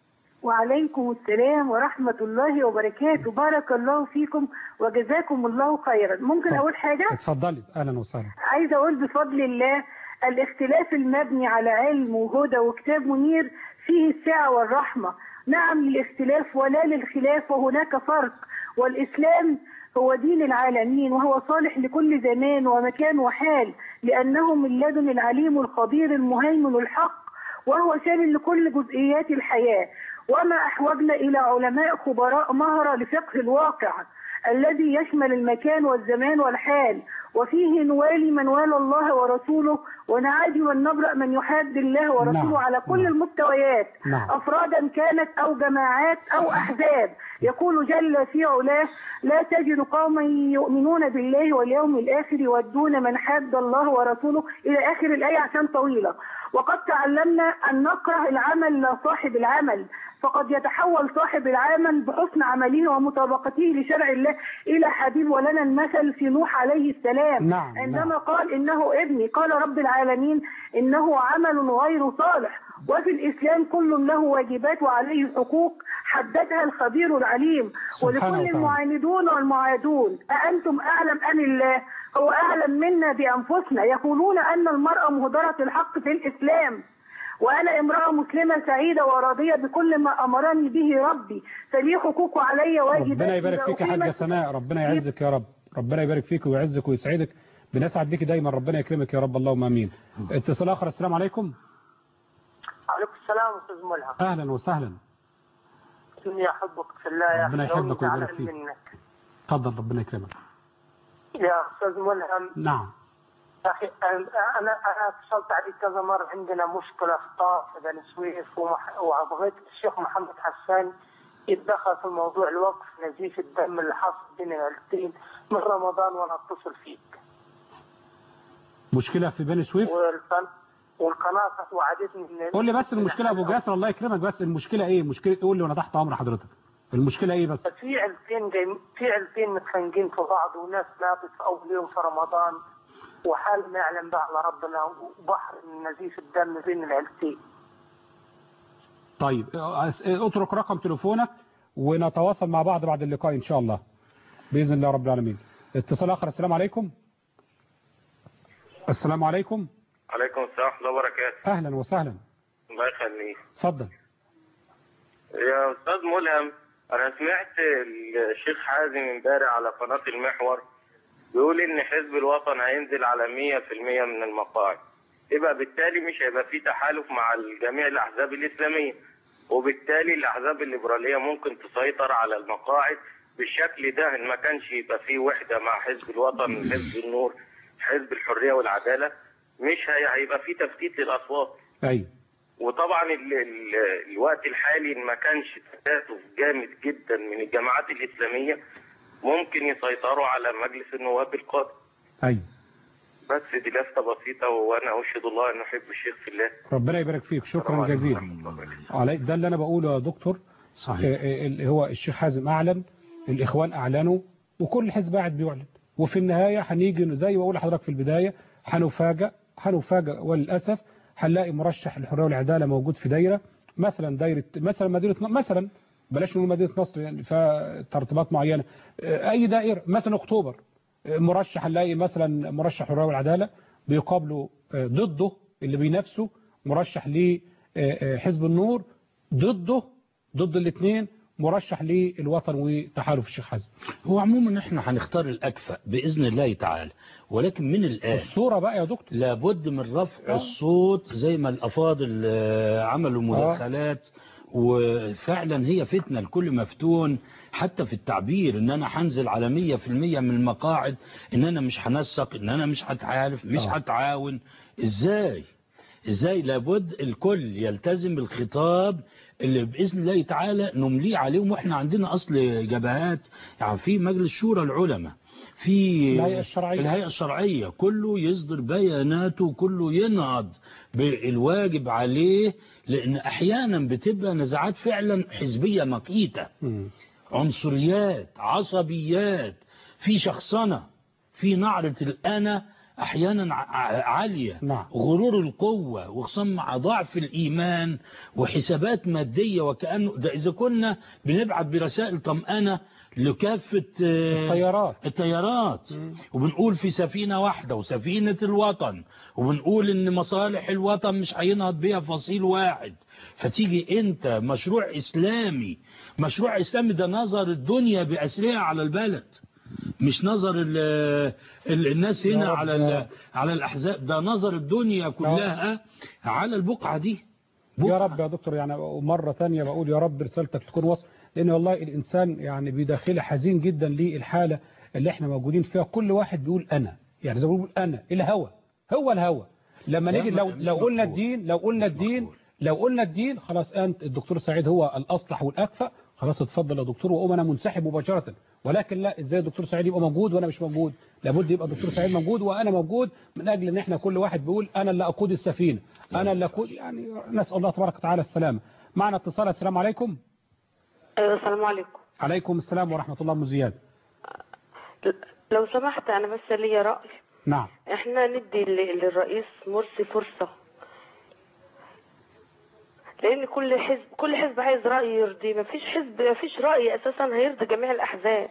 [SPEAKER 6] وعليكم السلام ورحمة الله وبركاته بارك الله فيكم وجزاكم الله خيرا ممكن
[SPEAKER 2] اتفضل.
[SPEAKER 6] أقول حاجة
[SPEAKER 2] اتفضلي أهلا وسهلا
[SPEAKER 6] عايزة أقول بفضل الله الاختلاف المبني على علم وهدى وكتاب منير فيه السعة والرحمة نعم للاختلاف ولا للخلاف وهناك فرق والإسلام هو دين العالمين وهو صالح لكل زمان ومكان وحال لأنه من لدن العليم الخبير المهيمن الحق وهو شامل لكل جزئيات الحياة وما أحوجنا إلى علماء خبراء مهرة لفقه الواقع الذي يشمل المكان والزمان والحال وفيه نوالي من والى الله ورسوله ونعادي من نبرأ من يحاد الله ورسوله
[SPEAKER 2] نعم.
[SPEAKER 6] على كل
[SPEAKER 2] نعم.
[SPEAKER 6] المستويات
[SPEAKER 2] نعم.
[SPEAKER 6] أفرادا كانت أو جماعات أو أحزاب يقول جل في علاه لا تجد قوما يؤمنون بالله واليوم الآخر يودون من حاد الله ورسوله إلى آخر الآية عشان طويلة وقد تعلمنا أن نكره العمل لا صاحب العمل فقد يتحول صاحب العمل بحسن عمله ومطابقته لشرع الله إلى حبيب ولنا المثل في نوح عليه السلام
[SPEAKER 2] نعم،
[SPEAKER 6] عندما
[SPEAKER 2] نعم.
[SPEAKER 6] قال إنه ابني قال رب العالمين إنه عمل غير صالح وفي الإسلام كل له واجبات وعليه حقوق حددها الخبير العليم
[SPEAKER 2] سبحانه
[SPEAKER 6] ولكل
[SPEAKER 2] وتعالى.
[SPEAKER 6] المعاندون والمعادون أأنتم أعلم أم الله هو أعلم منا بأنفسنا يقولون أن المرأة مهدرة الحق في الإسلام وأنا امرأة مسلمة سعيدة وراضية بكل ما أمرني به ربي فلي حقوق علي واجبات
[SPEAKER 2] ربنا يبارك
[SPEAKER 6] إذا
[SPEAKER 2] فيك يا حاجة
[SPEAKER 6] أقيمت-
[SPEAKER 2] سناء ربنا يعزك يا رب ربنا يبارك فيك ويعزك ويسعدك بنسعد بك دايما ربنا يكرمك يا رب اللهم امين اتصال اخر السلام عليكم
[SPEAKER 5] عليكم السلام استاذ ملهم
[SPEAKER 2] اهلا وسهلا
[SPEAKER 5] اني احبك في الله يا
[SPEAKER 2] ربنا
[SPEAKER 5] اخي لو
[SPEAKER 2] يحبك
[SPEAKER 5] أنت
[SPEAKER 2] ويبارك
[SPEAKER 5] زعلان
[SPEAKER 2] فيك.
[SPEAKER 5] منك
[SPEAKER 2] اتفضل ربنا يكرمك
[SPEAKER 5] يا استاذ ملهم
[SPEAKER 2] نعم
[SPEAKER 5] اخي انا انا أنا اتصلت عليك كذا مره عندنا مشكله في طاف في بني سويف ومح- وبغيت الشيخ محمد حسان يتدخل في موضوع الوقف نزيف الدم اللي حاصل بين العيلتين من رمضان وانا اتصل فيك
[SPEAKER 2] مشكلة في بني سويف
[SPEAKER 5] والقن... والقناه وعدتني من
[SPEAKER 2] قول لي بس المشكلة يا ابو جاسر الله يكرمك بس المشكلة ايه مشكلة قول لي وانا تحت امر حضرتك المشكلة ايه بس
[SPEAKER 5] في عيلتين جاي في عيلتين متخانقين في بعض وناس ماتت في اول يوم في رمضان وحال ما يعلم به على ربنا وبحر من نزيف الدم بين العيلتين
[SPEAKER 2] طيب أس- اترك رقم تليفونك ونتواصل مع بعض بعد اللقاء ان شاء الله باذن الله رب العالمين اتصال اخر السلام عليكم السلام عليكم
[SPEAKER 7] عليكم السلام ورحمة الله وبركاته
[SPEAKER 2] اهلا وسهلا
[SPEAKER 7] الله يخليك
[SPEAKER 2] اتفضل
[SPEAKER 7] يا أستاذ ملهم أنا سمعت الشيخ حازم امبارح على قناة المحور بيقول إن حزب الوطن هينزل على 100% من المقاعد يبقى بالتالي مش هيبقى في تحالف مع جميع الأحزاب الإسلامية وبالتالي الأحزاب الليبرالية ممكن تسيطر على المقاعد بالشكل ده إن ما كانش يبقى في وحدة مع حزب الوطن حزب النور حزب الحرية والعدالة مش هي- هيبقى في تفتيت للأصوات
[SPEAKER 2] ايوه
[SPEAKER 7] وطبعا ال ال الوقت الحالي إن ما كانش تكاتف جامد جدا من الجماعات الإسلامية ممكن يسيطروا على مجلس النواب القادم
[SPEAKER 2] ايوه
[SPEAKER 7] بس دي لفتة بسيطة وأنا أشهد الله أن أحب الشيخ في الله
[SPEAKER 2] ربنا يبارك فيك شكرا
[SPEAKER 7] السلام عليكم
[SPEAKER 2] جزيلا
[SPEAKER 7] ورحمة الله وبركاته.
[SPEAKER 2] علي ده اللي انا بقوله يا دكتور
[SPEAKER 3] صحيح
[SPEAKER 2] آه، آه، اللي هو الشيخ حازم اعلن الاخوان اعلنوا وكل حزب قاعد بيعلن وفي النهايه هنيجي زي ما بقول لحضرتك في البدايه هنفاجئ هنفاجئ وللاسف هنلاقي مرشح الحريه والعداله موجود في دايره مثلا دايره مثلا مدينه مثلا بلاش نقول مدينه نصر يعني فيها ترتيبات معينه آه، اي دائره مثلا اكتوبر آه، مرشح هنلاقي مثلا مرشح الحريه والعداله بيقابله آه، ضده اللي بينافسه مرشح لحزب النور ضده ضد الاثنين مرشح للوطن وتحالف الشيخ حازم
[SPEAKER 3] هو عموما احنا هنختار الأكفأ بإذن الله تعالى ولكن من الآن
[SPEAKER 2] الصورة بقى يا دكتور
[SPEAKER 3] لابد من رفع
[SPEAKER 2] آه.
[SPEAKER 3] الصوت زي ما الأفاضل آه، عملوا مداخلات وفعلا هي فتنة الكل مفتون حتى في التعبير ان انا هنزل على مية في المية من المقاعد ان انا مش هنسق ان انا مش هتحالف مش
[SPEAKER 2] آه.
[SPEAKER 3] هتعاون ازاي ازاي لابد الكل يلتزم بالخطاب اللي باذن الله تعالى نمليه عليهم واحنا عندنا اصل جبهات يعني في مجلس شورى العلماء في
[SPEAKER 2] الهيئة الشرعية.
[SPEAKER 3] الهيئة الشرعية كله يصدر بياناته كله ينهض بالواجب عليه لان احيانا بتبقى نزاعات فعلا حزبية مقيتة
[SPEAKER 2] مم.
[SPEAKER 3] عنصريات عصبيات في شخصنة في نعرة الأنا أحيانا ع- عالية
[SPEAKER 2] نعم.
[SPEAKER 3] غرور القوة وخصوصا مع ضعف الإيمان وحسابات مادية وكأنه ده إذا كنا بنبعت برسائل طمأنة لكافة آه،
[SPEAKER 2] الطيارات
[SPEAKER 3] الطيارات وبنقول في سفينة واحدة وسفينة الوطن وبنقول ان مصالح الوطن مش هينهض بيها فصيل واحد فتيجي انت مشروع اسلامي مشروع اسلامي ده نظر الدنيا بأسرها على البلد مش نظر ال ال الناس
[SPEAKER 2] يا
[SPEAKER 3] هنا
[SPEAKER 2] رب
[SPEAKER 3] على
[SPEAKER 2] يا
[SPEAKER 3] ال-
[SPEAKER 2] رب.
[SPEAKER 3] على الاحزاب ده نظر الدنيا كلها على البقعة دي
[SPEAKER 2] يا
[SPEAKER 3] بقعة.
[SPEAKER 2] رب يا دكتور يعني مرة تانية بقول يا رب رسالتك تكون وصل لأن والله الإنسان يعني بداخله حزين جدا للحالة اللي احنا موجودين فيها كل واحد بيقول أنا يعني زي ما بيقول أنا الهوى هو الهوى لما
[SPEAKER 3] لا،
[SPEAKER 2] نيجي
[SPEAKER 3] ما-
[SPEAKER 2] لو
[SPEAKER 3] مش
[SPEAKER 2] لو قلنا
[SPEAKER 3] مقبول.
[SPEAKER 2] الدين لو قلنا
[SPEAKER 3] مش
[SPEAKER 2] الدين
[SPEAKER 3] مقبول.
[SPEAKER 2] لو قلنا الدين خلاص أنت الدكتور سعيد هو الأصلح والأكفأ خلاص اتفضل يا دكتور وأقوم أنا منسحب مباشرة ولكن لا إزاي الدكتور سعيد يبقى موجود وأنا مش موجود لابد يبقى الدكتور سعيد موجود وأنا موجود من أجل إن احنا كل واحد بيقول أنا اللي أقود السفينة أنا اللي أقود يعني نسأل الله تبارك وتعالى السلامة معنا اتصال السلام عليكم
[SPEAKER 8] ايوه السلام عليكم
[SPEAKER 2] عليكم السلام ورحمة الله أم زياد
[SPEAKER 8] لو سمحت انا بس ليا راي
[SPEAKER 2] نعم
[SPEAKER 8] احنا ندي ل- للرئيس مرسي فرصه لان كل حزب كل حزب عايز راي يرضي مفيش حزب مفيش راي اساسا هيرضي جميع الاحزاب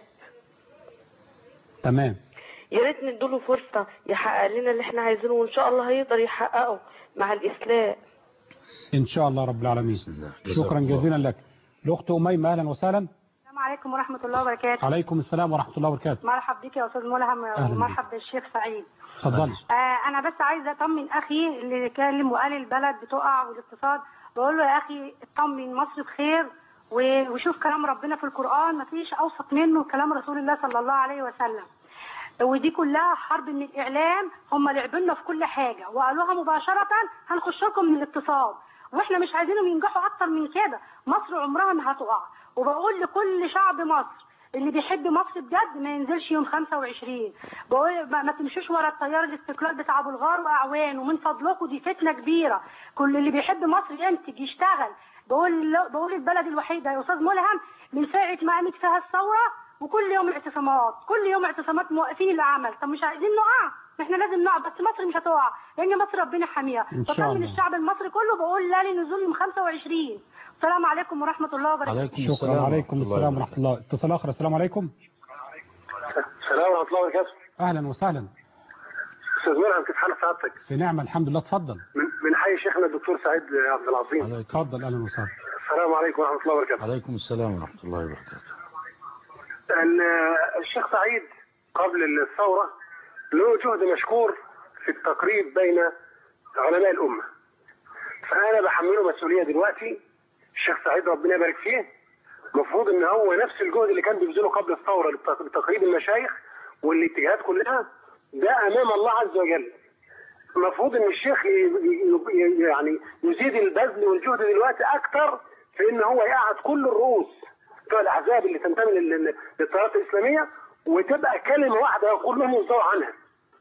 [SPEAKER 2] تمام
[SPEAKER 8] يا ريت نديله فرصه يحقق لنا اللي احنا عايزينه وان شاء الله هيقدر يحققه مع الاسلام
[SPEAKER 2] إن شاء الله رب العالمين
[SPEAKER 3] الله.
[SPEAKER 2] شكرا
[SPEAKER 3] جزاك الله.
[SPEAKER 2] جزيلا لك الأخت أميمة أهلا وسهلا
[SPEAKER 6] السلام عليكم ورحمة الله وبركاته
[SPEAKER 2] عليكم السلام ورحمة الله وبركاته
[SPEAKER 6] مرحب بك يا أستاذ ملهم
[SPEAKER 2] أهلا
[SPEAKER 6] ومرحب بالشيخ سعيد
[SPEAKER 2] اتفضلي
[SPEAKER 6] آه أنا بس عايزة أطمن أخي اللي كلم وقال البلد بتقع والاقتصاد بقول له يا أخي اطمن مصر بخير و- وشوف كلام ربنا في القرآن مفيش أوسط منه كلام رسول الله صلى الله عليه وسلم
[SPEAKER 9] ودي كلها حرب من الاعلام هم لعبوا لنا في كل حاجه وقالوها مباشره هنخش لكم من الاقتصاد واحنا مش عايزينهم ينجحوا اكتر من كده مصر عمرها ما هتقع وبقول لكل شعب مصر اللي بيحب مصر بجد ما ينزلش يوم 25 بقول ما, ما تمشوش ورا التيار الاستقلال بتاع ابو الغار واعوانه ومن فضلكم دي فتنه كبيره كل اللي بيحب مصر ينتج يشتغل بقول بقول البلد الوحيده يا استاذ ملهم من ساعه ما قامت فيها الثوره وكل يوم اعتصامات كل يوم اعتصامات موقفين العمل طب مش عايزين نقع ما احنا لازم نقع بس مصر مش هتقع لان مصر ربنا حاميها
[SPEAKER 2] إن شاء
[SPEAKER 9] فطمن
[SPEAKER 2] الله.
[SPEAKER 9] الشعب المصري كله بقول لا لنزول يوم 25 السلام عليكم ورحمه الله وبركاته
[SPEAKER 3] عليكم
[SPEAKER 2] شكرا عليكم السلام ورحمة الله اتصال آخر السلام عليكم
[SPEAKER 10] السلام ورحمه الله وبركاته
[SPEAKER 2] أهلا وسهلا
[SPEAKER 10] استاذ ملهم كيف حال سعادتك
[SPEAKER 2] في نعمة الحمد لله اتفضل
[SPEAKER 10] من من حي شيخنا الدكتور سعيد عبد العظيم
[SPEAKER 2] اتفضل أهلا وسهلا
[SPEAKER 10] السلام عليكم ورحمه الله وبركاته
[SPEAKER 3] عليكم السلام ورحمة الله وبركاته
[SPEAKER 10] ال- الشيخ سعيد قبل الثوره له جهد مشكور في التقريب بين علماء الامه فانا بحمله مسؤوليه دلوقتي الشيخ سعيد ربنا يبارك فيه المفروض ان هو نفس الجهد اللي كان بيبذله قبل الثوره للتق- لتقريب المشايخ والاتجاهات كلها ده امام الله عز وجل المفروض ان الشيخ ي- ي- ي- يعني يزيد البذل والجهد دلوقتي اكتر في ان هو يقعد كل الرؤوس بتوع الاحزاب اللي تنتمي لل- لل- للتيارات الاسلاميه وتبقى كلمه واحده كلهم يصدروا عنها.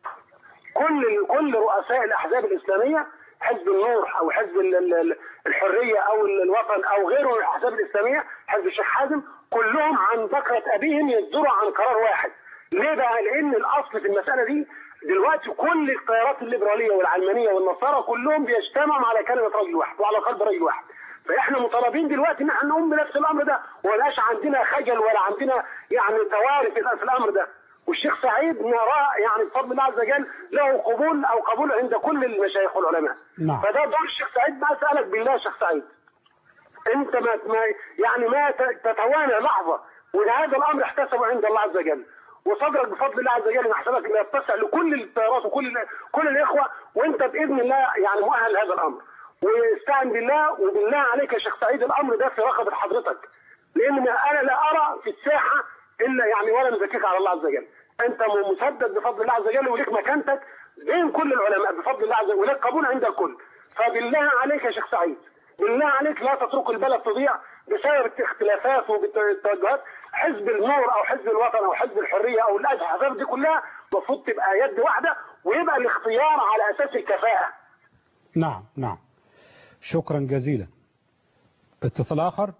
[SPEAKER 10] كل كل رؤساء الاحزاب الاسلاميه حزب النور او حزب ال- ال- ال- الحريه او ال- الوطن او غيره من الاحزاب الاسلاميه حزب الشيخ حازم كلهم عن بكره ابيهم يصدروا عن قرار واحد. ليه بقى؟ لان الاصل في المساله دي دلوقتي كل التيارات الليبراليه والعلمانيه والنصارى كلهم بيجتمعوا على كلمه رجل واحد وعلى قلب رجل واحد. فاحنا مطالبين دلوقتي ان احنا نقوم بنفس الامر ده ولاش عندنا خجل ولا عندنا يعني توارث في الامر ده. والشيخ سعيد نراه يعني بفضل الله عز وجل له قبول او قبول عند كل المشايخ والعلماء.
[SPEAKER 2] نعم.
[SPEAKER 10] فده دور الشيخ سعيد ما اسالك بالله يا شيخ سعيد. انت ما ما يعني ما ت- تتوانى لحظه وهذا الامر احتسبه عند الله عز وجل وصدرك بفضل الله عز وجل ان حسابك انه يتسع لكل التيارات وكل ال- كل الاخوه وانت باذن الله يعني مؤهل لهذا الامر واستعن بالله وبالله عليك يا شيخ سعيد الامر ده في رقبه حضرتك لان ما انا لا ارى في الساحه الا يعني ولا مزكيك على الله عز وجل انت م- مسدد بفضل الله عز وجل وليك مكانتك بين كل العلماء بفضل الله عز وجل ولك قبول عند الكل فبالله عليك يا شيخ سعيد بالله عليك لا تترك البلد تضيع بسبب الاختلافات وبالتوجهات حزب النور او حزب الوطن او حزب الحريه او الاحزاب دي كلها المفروض تبقى يد واحده ويبقى الاختيار على اساس الكفاءه
[SPEAKER 2] نعم نعم شكرا جزيلا اتصال آخر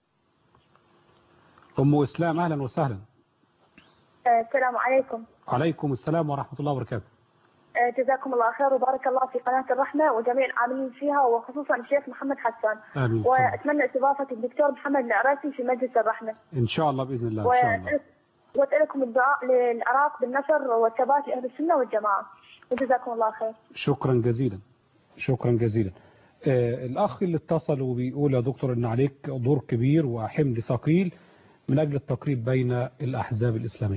[SPEAKER 2] أم إسلام أهلا وسهلا
[SPEAKER 11] السلام عليكم
[SPEAKER 2] عليكم السلام ورحمة الله وبركاته
[SPEAKER 11] آه، جزاكم الله خير وبارك الله في قناة الرحمة وجميع العاملين فيها وخصوصا الشيخ محمد حسان
[SPEAKER 2] آمين
[SPEAKER 11] وأتمنى استضافة الدكتور محمد العراقي في مجلس الرحمة
[SPEAKER 2] إن شاء الله بإذن الله إن شاء الله
[SPEAKER 11] وأسألك- وأسألكم الدعاء للعراق بالنصر والثبات لأهل السنة والجماعة وجزاكم الله خير
[SPEAKER 2] شكرا جزيلا شكرا جزيلا آه الأخ اللي اتصل وبيقول يا دكتور إن عليك دور كبير وحمل ثقيل من أجل التقريب بين الأحزاب الإسلامية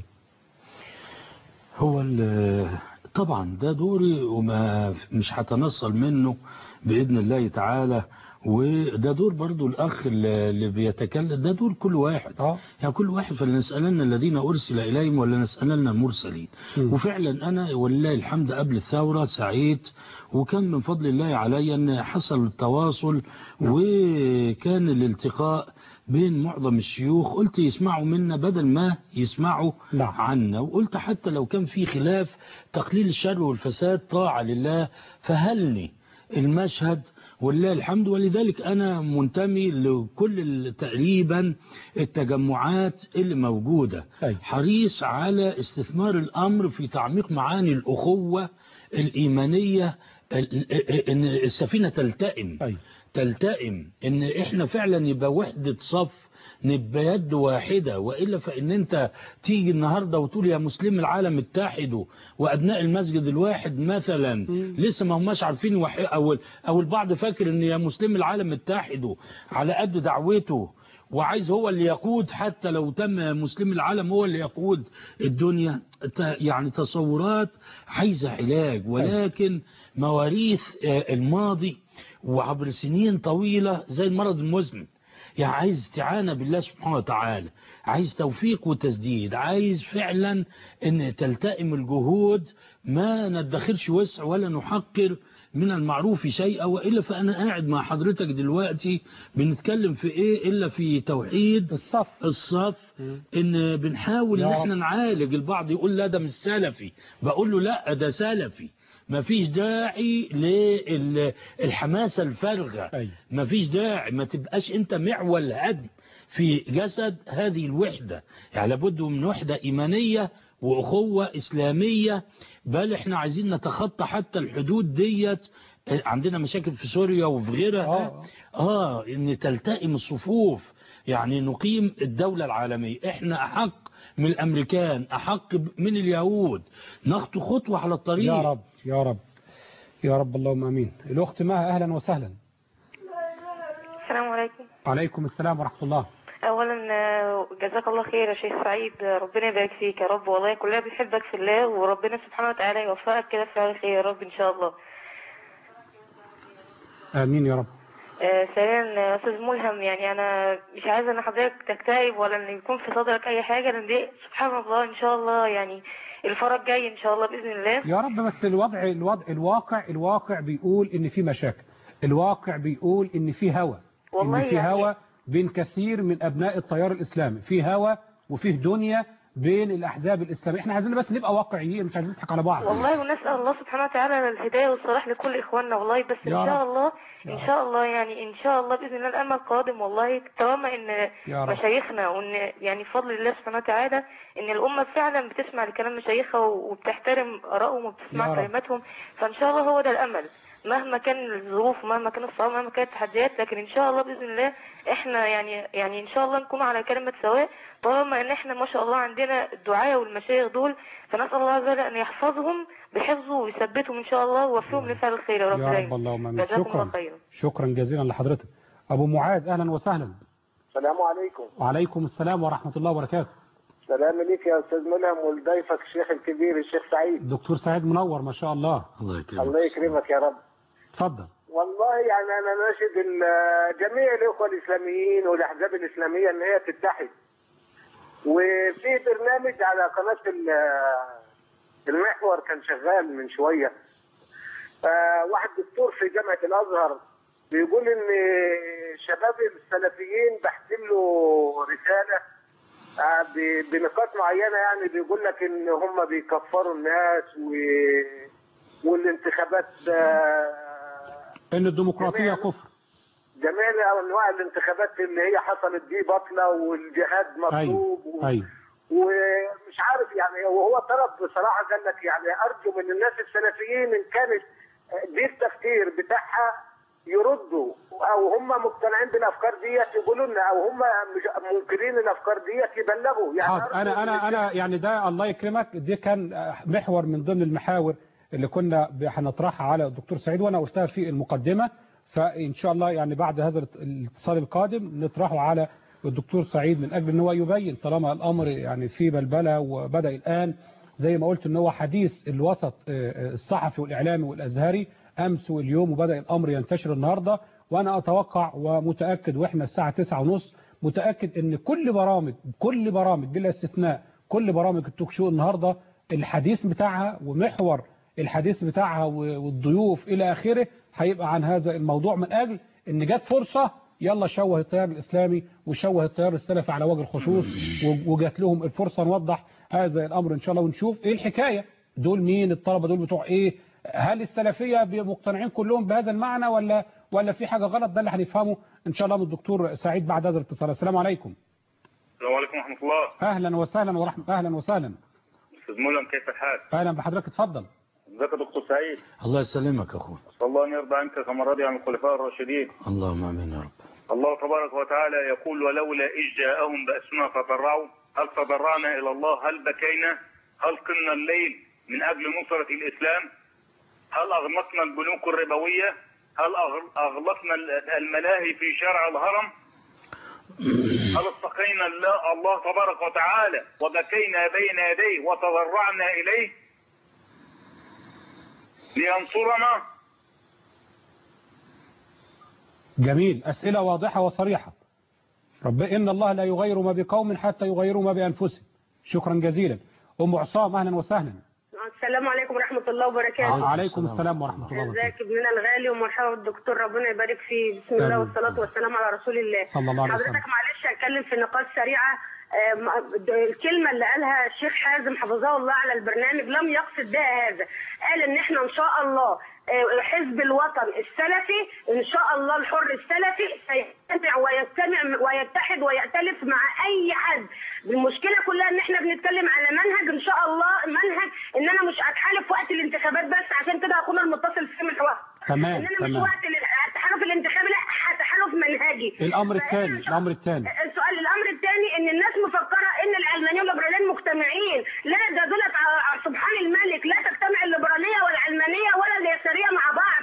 [SPEAKER 3] هو ال- طبعا ده دوري وما مش هتنصل منه بإذن الله تعالى وده دور برضو الأخ اللي اللي بيتكلم ده دور كل واحد
[SPEAKER 2] آه.
[SPEAKER 3] يعني كل واحد فلنسألن الذين أرسل إليهم ولا نسألن المرسلين
[SPEAKER 2] مم.
[SPEAKER 3] وفعلا أنا ولله الحمد قبل الثورة سعيد وكان من فضل الله علي أن حصل التواصل وكان الالتقاء بين معظم الشيوخ قلت يسمعوا منا بدل ما يسمعوا
[SPEAKER 2] نعم.
[SPEAKER 3] عنا وقلت حتى لو كان في خلاف تقليل الشر والفساد طاعة لله فهلني المشهد ولله الحمد ولذلك أنا منتمي لكل ال- تقريبا التجمعات اللي موجودة
[SPEAKER 2] أي.
[SPEAKER 3] حريص على استثمار الأمر في تعميق معاني الأخوة الإيمانية ال- ال- إن السفينة تلتئم
[SPEAKER 2] أي.
[SPEAKER 3] تلتئم ان احنا فعلا يبقى وحدة صف نبقى يد واحدة وإلا فإن أنت تيجي النهاردة وتقول يا مسلم العالم اتحدوا وأبناء المسجد الواحد مثلا لسه ما هماش عارفين وح... أو, أو البعض فاكر أن يا مسلم العالم اتحدوا على قد دعوته وعايز هو اللي يقود حتى لو تم مسلم العالم هو اللي يقود الدنيا ت- يعني تصورات عايزة علاج ولكن مواريث آه، الماضي وعبر سنين طويلة زي المرض المزمن يعني عايز استعانة بالله سبحانه وتعالى عايز توفيق وتسديد عايز فعلا ان تلتئم الجهود ما ندخرش وسع ولا نحقر من المعروف شيئا وإلا فأنا قاعد مع حضرتك دلوقتي بنتكلم في إيه إلا في توحيد
[SPEAKER 2] الصف
[SPEAKER 3] الصف إن بنحاول إن
[SPEAKER 2] يا
[SPEAKER 3] إحنا
[SPEAKER 2] رب.
[SPEAKER 3] نعالج البعض يقول لا ده مش سلفي بقول له لا ده سلفي مفيش داعي للحماسة الفارغة
[SPEAKER 2] أيوة.
[SPEAKER 3] مفيش داعي ما تبقاش انت معول هدم في جسد هذه الوحدة يعني لابد من وحدة إيمانية وأخوة إسلامية بل احنا عايزين نتخطى حتى الحدود ديت عندنا مشاكل في سوريا وفي غيرها
[SPEAKER 2] آه.
[SPEAKER 3] آه إن تلتئم الصفوف يعني نقيم الدولة العالمية احنا أحق من الأمريكان أحق من اليهود نخطو خطوة على الطريق
[SPEAKER 2] يا رب يا رب يا رب اللهم امين الاخت مها اهلا وسهلا
[SPEAKER 8] السلام عليكم
[SPEAKER 2] عليكم السلام ورحمه الله
[SPEAKER 8] اولا آه، جزاك الله خير يا شيخ سعيد آه، ربنا يبارك فيك يا رب والله كلنا بنحبك في الله وربنا سبحانه وتعالى يوفقك كده في الخير يا رب ان شاء الله
[SPEAKER 2] امين يا رب
[SPEAKER 8] آه، ثانيا آه، استاذ ملهم يعني انا مش عايزه ان حضرتك تكتئب ولا ان يكون في صدرك اي حاجه لان دي سبحان الله ان شاء الله يعني الفرج جاي ان شاء الله باذن الله
[SPEAKER 2] يا رب بس الوضع الوضع الواقع الواقع بيقول ان في مشاكل الواقع بيقول ان في هوى
[SPEAKER 8] والله
[SPEAKER 2] ان في
[SPEAKER 8] يعني-
[SPEAKER 2] هوى بين كثير من ابناء التيار الاسلامي في هوى وفيه دنيا بين الاحزاب الاسلاميه احنا عايزين بس نبقى واقعيين مش عايزين نضحك على بعض
[SPEAKER 8] والله ونسأل الله سبحانه وتعالى الهداية والصلاح لكل إخواننا والله بس إن
[SPEAKER 2] يا
[SPEAKER 8] شاء
[SPEAKER 2] رب.
[SPEAKER 8] الله
[SPEAKER 2] يا
[SPEAKER 8] إن
[SPEAKER 2] رب.
[SPEAKER 8] شاء الله يعني إن شاء الله بإذن الله الأمل قادم والله طالما إن
[SPEAKER 2] يا رب.
[SPEAKER 8] مشايخنا وإن يعني بفضل الله سبحانه وتعالى إن الأمة فعلا بتسمع لكلام مشايخها وبتحترم آرائهم
[SPEAKER 2] يا
[SPEAKER 8] وبتسمع
[SPEAKER 2] رب.
[SPEAKER 8] كلماتهم فإن شاء الله هو ده الأمل مهما كان الظروف ومهما كان الصعاب مهما كانت التحديات لكن ان شاء الله باذن الله احنا يعني يعني ان شاء الله نكون على كلمه سواء طالما ان احنا ما شاء الله عندنا الدعاء والمشايخ دول فنسال الله عز وجل ان يحفظهم بحفظه ويثبتهم ان شاء الله ويوفقهم لفعل الخير يا رب
[SPEAKER 2] يا رب
[SPEAKER 8] دايما
[SPEAKER 2] اللهم امين
[SPEAKER 8] جزاكم الله
[SPEAKER 2] شكرا
[SPEAKER 8] خيرا
[SPEAKER 2] شكرا جزيلا لحضرتك ابو معاذ اهلا وسهلا
[SPEAKER 10] السلام عليكم
[SPEAKER 2] وعليكم السلام ورحمه الله وبركاته
[SPEAKER 10] سلام ليك يا استاذ ملهم ولضيفك الشيخ الكبير الشيخ سعيد
[SPEAKER 2] دكتور سعيد منور ما شاء الله
[SPEAKER 3] الله يكرمك
[SPEAKER 10] الله يكرمك يا رب
[SPEAKER 2] اتفضل
[SPEAKER 10] والله يعني انا ناشد ال- جميع الاخوه الاسلاميين والاحزاب الاسلاميه ان هي تتحد وفي برنامج على قناه ال- المحور كان شغال من شويه آه، واحد دكتور في جامعه الازهر بيقول ان شباب السلفيين بحسب له رساله آه، ب- بنقاط معينه يعني بيقول لك ان هم بيكفروا الناس و والانتخابات آه،
[SPEAKER 2] ان الديمقراطيه
[SPEAKER 10] جميع-
[SPEAKER 2] كفر
[SPEAKER 10] جميع انواع الانتخابات اللي هي حصلت دي باطله والجهاد مطلوب
[SPEAKER 2] ايوه ايوه
[SPEAKER 10] ومش عارف يعني وهو طلب بصراحه قال لك يعني ارجو من الناس السلفيين ان كانت دي التفكير بتاعها يردوا او هم مقتنعين بالافكار ديت يقولوا لنا او هم مش منكرين الافكار ديت يبلغوا يعني
[SPEAKER 2] حاضر
[SPEAKER 10] أرجو
[SPEAKER 2] انا انا
[SPEAKER 10] إن-
[SPEAKER 2] انا يعني ده الله يكرمك دي كان محور من ضمن المحاور اللي كنا هنطرحها على الدكتور سعيد وانا قلتها في المقدمه فان شاء الله يعني بعد هذا الاتصال القادم نطرحه على الدكتور سعيد من اجل ان هو يبين طالما الامر يعني في بلبله وبدا الان زي ما قلت ان هو حديث الوسط آه، الصحفي والاعلامي والازهري امس واليوم وبدا الامر ينتشر النهارده وانا اتوقع ومتاكد واحنا الساعه 9:30 متاكد ان كل برامج كل برامج بلا استثناء كل برامج التوك شو النهارده الحديث بتاعها ومحور الحديث بتاعها والضيوف الى اخره هيبقى عن هذا الموضوع من اجل ان جت فرصه يلا شوه التيار الاسلامي وشوه التيار السلفي على وجه الخصوص وجات لهم الفرصه نوضح هذا الامر ان شاء الله ونشوف ايه الحكايه دول مين الطلبه دول بتوع ايه هل السلفيه مقتنعين كلهم بهذا المعنى ولا ولا في حاجه غلط ده اللي هنفهمه ان شاء الله من الدكتور سعيد بعد هذا الاتصال السلام عليكم
[SPEAKER 12] السلام عليكم ورحمة الله
[SPEAKER 2] اهلا وسهلا ورحمه اهلا وسهلا
[SPEAKER 12] أستاذ ملهم كيف الحال؟
[SPEAKER 2] اهلا بحضرتك اتفضل
[SPEAKER 12] ازيك يا دكتور سعيد؟
[SPEAKER 3] الله يسلمك يا اخوي
[SPEAKER 12] أسأل الله أن يرضى عنك كما رضي عن الخلفاء الراشدين
[SPEAKER 3] اللهم امين يا رب
[SPEAKER 12] الله تبارك وتعالى يقول ولولا إذ جاءهم بأسنا تضرعوا هل تضرعنا إلى الله هل بكينا هل قمنا الليل من أجل نصرة الإسلام هل أغلقنا البنوك الربوية هل أغل- أغلقنا الملاهي في شارع الهرم هل اتقينا الله الله تبارك وتعالى وبكينا بين يديه وتضرعنا إليه لينصرنا
[SPEAKER 2] جميل اسئله واضحه وصريحه رب إن الله لا يغير ما بقوم حتى يغيروا ما بأنفسهم شكرا جزيلا أم عصام أهلا وسهلا
[SPEAKER 13] السلام عليكم ورحمة الله وبركاته
[SPEAKER 2] عليكم السلام ورحمة الله وبركاته
[SPEAKER 13] ازيك ابننا الغالي ومرحبا بالدكتور ربنا يبارك فيه بسم الله
[SPEAKER 2] آمين.
[SPEAKER 13] والصلاة والسلام على رسول الله
[SPEAKER 2] صلى الله عليه وسلم.
[SPEAKER 13] حضرتك معلش هتكلم في نقاط سريعة آه، م- د- الكلمة اللي قالها الشيخ حازم حفظه الله على البرنامج لم يقصد بها هذا قال ان احنا ان شاء الله آه، حزب الوطن السلفي ان شاء الله الحر السلفي سيجتمع ويجتمع ويتحد ويأتلف مع اي حد المشكلة كلها ان احنا بنتكلم على منهج ان شاء الله منهج ان انا مش هتحالف وقت الانتخابات بس عشان كده اخونا المتصل في الحوار
[SPEAKER 2] تمام،
[SPEAKER 13] ان انا مش
[SPEAKER 2] تمام.
[SPEAKER 13] وقت التحالف الانتخابي لا تحالف منهجي
[SPEAKER 2] الأمر الثاني الأمر الثاني
[SPEAKER 13] السؤال الامر الثاني ان الناس مفكره ان العلمانيه والليبراليه مجتمعين لا ده دولت ع- ع- سبحان الملك لا تجتمع الليبراليه والعلمانيه ولا اليساريه مع بعض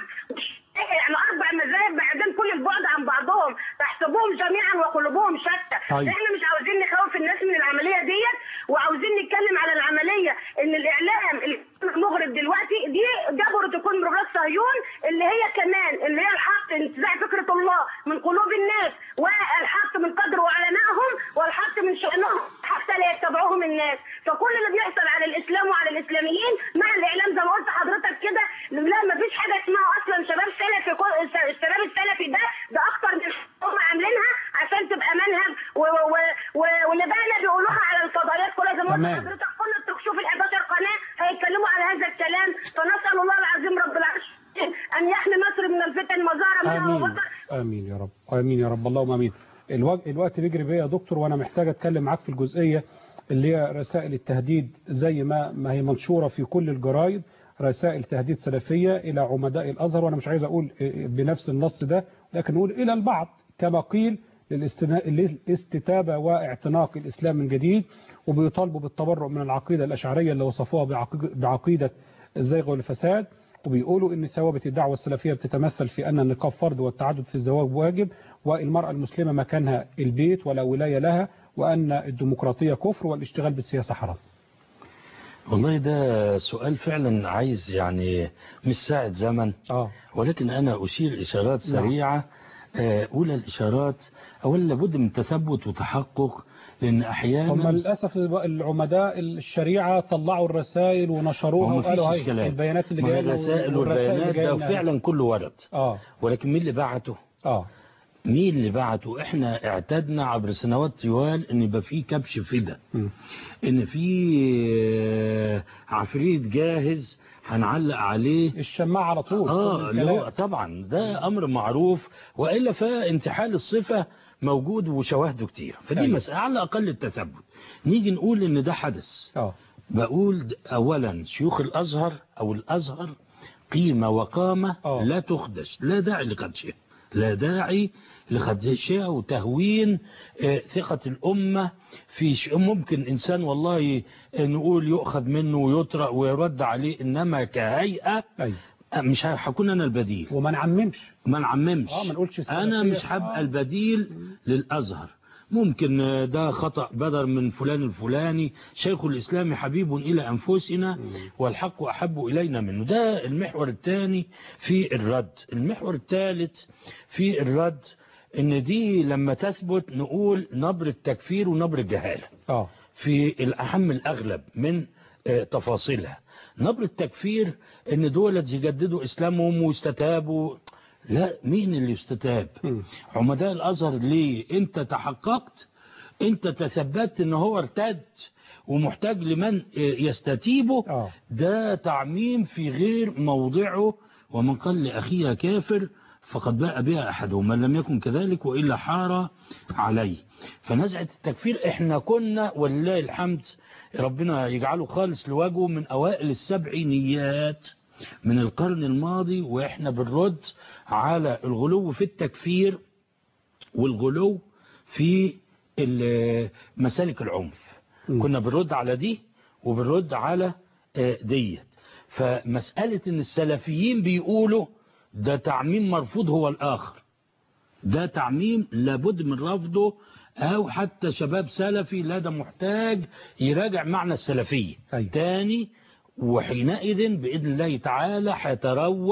[SPEAKER 13] يعني اربع مذاهب بعيدين كل البعد عن بعضهم تحسبوهم جميعا وقلوبهم شتى
[SPEAKER 14] طيب.
[SPEAKER 13] احنا مش عاوزين نخوف الناس من العمليه ديت وعاوزين نتكلم على العمليه ان الاعلام المغرب دلوقتي دي ده بروتوكول مرات صهيون اللي هي كمان اللي هي الحق انتزاع فكره الله من قلوب الناس والحق من قدر وعلمائهم والحق من شأنهم حتى لا يتبعوهم الناس فكل اللي بيحصل على الاسلام وعلى الاسلاميين مع الاعلام زي ما قلت حضرتك كده لا ما فيش حاجه اسمها اصلا شباب سلفي كل- الشباب السلفي ده ده اكتر من هم عاملينها عشان تبقى منهج و- و- و- و- واللي بقى بيقولوها على الفضائيات كلها زي ما قلت
[SPEAKER 2] تمام.
[SPEAKER 13] حضرتك كل التكشوف ال 11 قناه هيتكلموا على هذا الكلام فنسال الله العظيم رب العرش ان يحمي مصر من الفتن ما ظهر منها
[SPEAKER 2] آمين
[SPEAKER 13] وبطن
[SPEAKER 2] آمين يا رب آمين يا رب اللهم آمين الوقت, الوقت بيجري بيا يا دكتور وأنا محتاج أتكلم معاك في الجزئية اللي هي رسائل التهديد زي ما ما هي منشورة في كل الجرايد رسائل تهديد سلفية إلى عمداء الأزهر وأنا مش عايز أقول بنفس النص ده لكن نقول إلى البعض كما قيل للاستنا- للاستتابة واعتناق الإسلام من جديد وبيطالبوا بالتبرؤ من العقيدة الأشعرية اللي وصفوها بعقيدة- بعقيدة الزيغ والفساد وبيقولوا ان ثوابت الدعوة السلفية بتتمثل في ان النقاب فرض والتعدد في الزواج واجب والمرأة المسلمة مكانها البيت ولا ولاية لها وان الديمقراطية كفر والاشتغال بالسياسة حرام
[SPEAKER 3] والله ده سؤال فعلا عايز يعني مش ساعة زمن
[SPEAKER 2] آه.
[SPEAKER 3] ولكن أنا أشير إشارات
[SPEAKER 2] نعم.
[SPEAKER 3] سريعة آه، أولى الإشارات أولا لابد من تثبت وتحقق لأن
[SPEAKER 2] هم
[SPEAKER 3] أحيانا
[SPEAKER 2] للأسف العمداء الشريعة طلعوا الرسائل ونشروها
[SPEAKER 3] هو مفيش
[SPEAKER 2] وقالوا هاي
[SPEAKER 3] إشكالات
[SPEAKER 2] البيانات اللي
[SPEAKER 3] ما هي
[SPEAKER 2] جايه لنا
[SPEAKER 3] الرسائل
[SPEAKER 2] والرسائل اللي
[SPEAKER 3] والبيانات
[SPEAKER 2] جايه
[SPEAKER 3] ده
[SPEAKER 2] لنا.
[SPEAKER 3] فعلا كله ورد
[SPEAKER 2] اه
[SPEAKER 3] ولكن مين اللي بعته
[SPEAKER 2] اه
[SPEAKER 3] مين اللي بعته احنا اعتدنا عبر سنوات طوال ان يبقى في كبش فدا ان في آه، عفريت جاهز هنعلق عليه
[SPEAKER 2] الشماعة على طول
[SPEAKER 3] اه
[SPEAKER 2] كل
[SPEAKER 3] اللي هو
[SPEAKER 2] الكلام.
[SPEAKER 3] طبعا ده امر معروف والا فانتحال الصفه موجود وشواهده كتير فدي
[SPEAKER 2] أيوة.
[SPEAKER 3] مساله على الاقل التثبت نيجي نقول ان ده حدث
[SPEAKER 2] اه
[SPEAKER 3] بقول د- اولا شيوخ الازهر او الازهر قيمه وقامه لا تخدش لا داعي لخدشها لا داعي لخدشها وتهوين آه، ثقة الأمة في ش... ممكن إنسان والله ي- نقول يؤخذ منه ويطرأ ويرد عليه إنما كهيئة
[SPEAKER 2] أيوة.
[SPEAKER 3] آه، مش ه- هكون أنا البديل
[SPEAKER 2] وما نعممش
[SPEAKER 3] ما نعممش
[SPEAKER 2] اه ما نقولش
[SPEAKER 3] أنا
[SPEAKER 2] السلفية.
[SPEAKER 3] مش هبقى
[SPEAKER 2] آه.
[SPEAKER 3] البديل للأزهر ممكن آه، ده خطأ بدر من فلان الفلاني شيخ الإسلام حبيب إلى أنفسنا والحق أحب إلينا منه ده المحور الثاني في الرد المحور الثالث في الرد إن دي لما تثبت نقول نبر التكفير ونبر الجهالة
[SPEAKER 2] اه
[SPEAKER 3] في الأهم الأغلب من آه، تفاصيلها نبر التكفير ان دولت يجددوا اسلامهم ويستتابوا لا مين اللي يستتاب عمداء الازهر ليه انت تحققت انت تثبت ان هو ارتد ومحتاج لمن آه، يستتيبه ده تعميم في غير موضعه ومن قال لأخيها كافر فقد باء بها أحدهم من لم يكن كذلك وإلا حار عليه فنزعة التكفير احنا كنا ولله الحمد ربنا يجعله خالص لوجهه من أوائل السبعينيات من القرن الماضي وإحنا بنرد على الغلو في التكفير والغلو في ال- مسالك العنف كنا بنرد على دي وبنرد على آه، ديت فمسألة ان السلفيين بيقولوا ده تعميم مرفوض هو الآخر ده تعميم لابد من رفضه أو حتى شباب سلفي لا ده محتاج يراجع معنى السلفية تاني وحينئذ بإذن الله تعالى هيتروى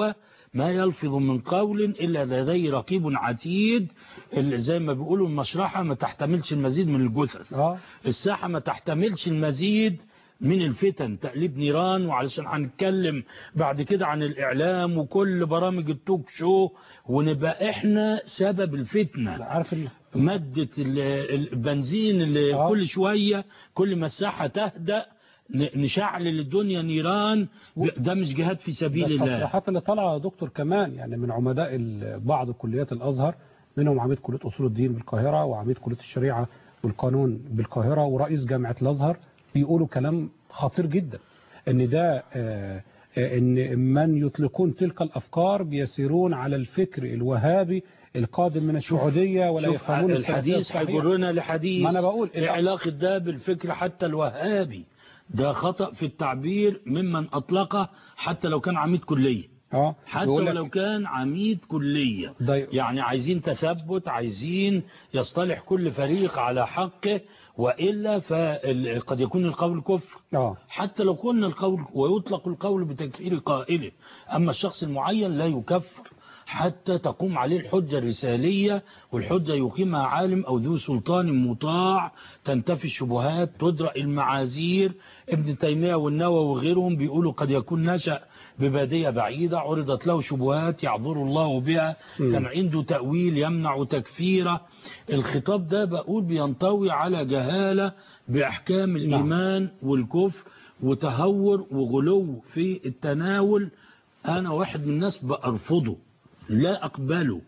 [SPEAKER 3] ما يلفظ من قول إلا لديه رقيب عتيد اللي زي ما بيقولوا المشرحة ما تحتملش المزيد من الجثث
[SPEAKER 2] اه
[SPEAKER 3] الساحة ما تحتملش المزيد من الفتن تقليب نيران وعلشان هنتكلم بعد كده عن الإعلام وكل برامج التوك شو ونبقى إحنا سبب الفتنة
[SPEAKER 2] عارف ال...
[SPEAKER 3] مادة ال- البنزين اللي
[SPEAKER 2] آه.
[SPEAKER 3] كل شوية كل ما الساحة تهدأ ن- نشعل الدنيا نيران ده مش جهاد في سبيل الله
[SPEAKER 2] التصريحات اللي طالعه يا دكتور كمان يعني من عمداء ال- بعض كليات الازهر منهم عميد كليه اصول الدين بالقاهره وعميد كليه الشريعه والقانون بالقاهره ورئيس جامعه الازهر بيقولوا كلام خطير جدا ان ده آه، آه، ان من يطلقون تلك الافكار بيسيرون على الفكر الوهابي القادم من السعوديه ولا
[SPEAKER 3] شوف
[SPEAKER 2] يفهمون السلفية
[SPEAKER 3] الحديث
[SPEAKER 2] الصحيحة.
[SPEAKER 3] هيجرنا لحديث
[SPEAKER 2] ما انا بقول
[SPEAKER 3] إيه علاقة ده بالفكر حتى الوهابي ده خطأ في التعبير ممن أطلقه حتى لو كان عميد كلية
[SPEAKER 2] اه
[SPEAKER 3] حتى
[SPEAKER 2] بيقول لك-
[SPEAKER 3] ولو كان عميد كلية
[SPEAKER 2] ده
[SPEAKER 3] يعني عايزين تثبت عايزين يصطلح كل فريق على حقه وإلا فقد يكون القول كفر
[SPEAKER 2] اه
[SPEAKER 3] حتى لو كنا القول ويطلق القول بتكفير قائله أما الشخص المعين لا يكفر حتى تقوم عليه الحجة الرسالية والحجة يقيمها عالم أو ذو سلطان مطاع تنتفي الشبهات تدرأ المعاذير ابن تيمية والنووي وغيرهم بيقولوا قد يكون نشأ ببادية بعيدة عرضت له شبهات يعذر الله بها
[SPEAKER 2] مم.
[SPEAKER 3] كان عنده تأويل يمنع تكفيره الخطاب ده بقول بينطوي على جهالة بأحكام الإيمان والكفر وتهور وغلو في التناول أنا واحد من الناس بأرفضه لا أقبله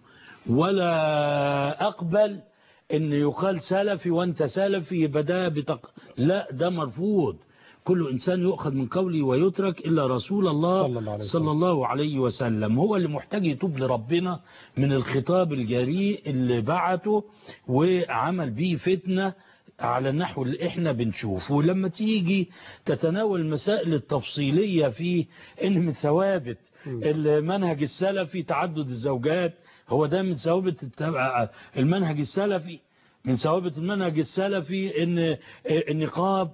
[SPEAKER 3] ولا أقبل إن يقال سلفي وأنت سلفي يبقى ده بتق... لا ده مرفوض كل إنسان يؤخذ من قولي ويترك إلا رسول الله
[SPEAKER 2] صلى الله عليه وسلم.
[SPEAKER 3] صلى الله عليه وسلم هو اللي محتاج يتوب لربنا من الخطاب الجريء اللي بعته وعمل بيه فتنة على النحو اللي احنا بنشوفه ولما تيجي تتناول المسائل التفصيلية في ان من ثوابت المنهج السلفي تعدد الزوجات هو ده من ثوابت الت- المنهج السلفي من ثوابت المنهج السلفي ان النقاب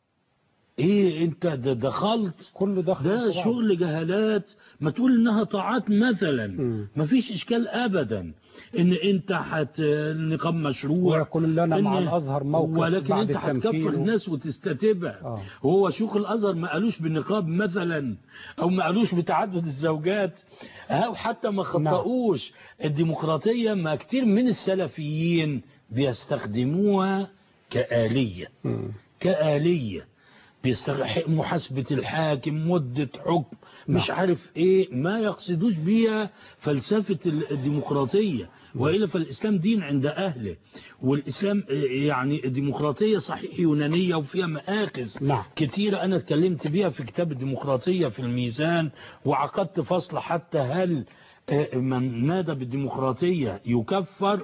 [SPEAKER 3] ايه انت د- دخلت
[SPEAKER 2] كله دخل
[SPEAKER 3] ده
[SPEAKER 2] في بعض.
[SPEAKER 3] شغل جهالات ما تقول انها طاعات مثلا
[SPEAKER 2] مم.
[SPEAKER 3] ما فيش اشكال ابدا ان انت هت النقاب مشروع
[SPEAKER 2] ويقول لنا مع
[SPEAKER 3] إن-
[SPEAKER 2] الازهر موقف
[SPEAKER 3] ولكن
[SPEAKER 2] بعد
[SPEAKER 3] انت هتكفر
[SPEAKER 2] التمكين
[SPEAKER 3] الناس وتستتبها
[SPEAKER 2] آه.
[SPEAKER 3] وهو شيوخ الازهر ما قالوش بالنقاب مثلا او ما قالوش بتعدد الزوجات او حتى ما خطأوش الديمقراطية ما كتير من السلفيين بيستخدموها كآلية
[SPEAKER 2] مم.
[SPEAKER 3] كآلية بيستغ- محاسبة الحاكم مدة حكم مش عارف ايه ما يقصدوش بيها فلسفة الديمقراطية وإلا فالإسلام دين عند أهله والإسلام آه، يعني الديمقراطية صحيح يونانية وفيها مآخذ
[SPEAKER 2] نعم.
[SPEAKER 3] كتيرة أنا اتكلمت بيها في كتاب الديمقراطية في الميزان وعقدت فصل حتى هل آه، من نادى بالديمقراطية يكفر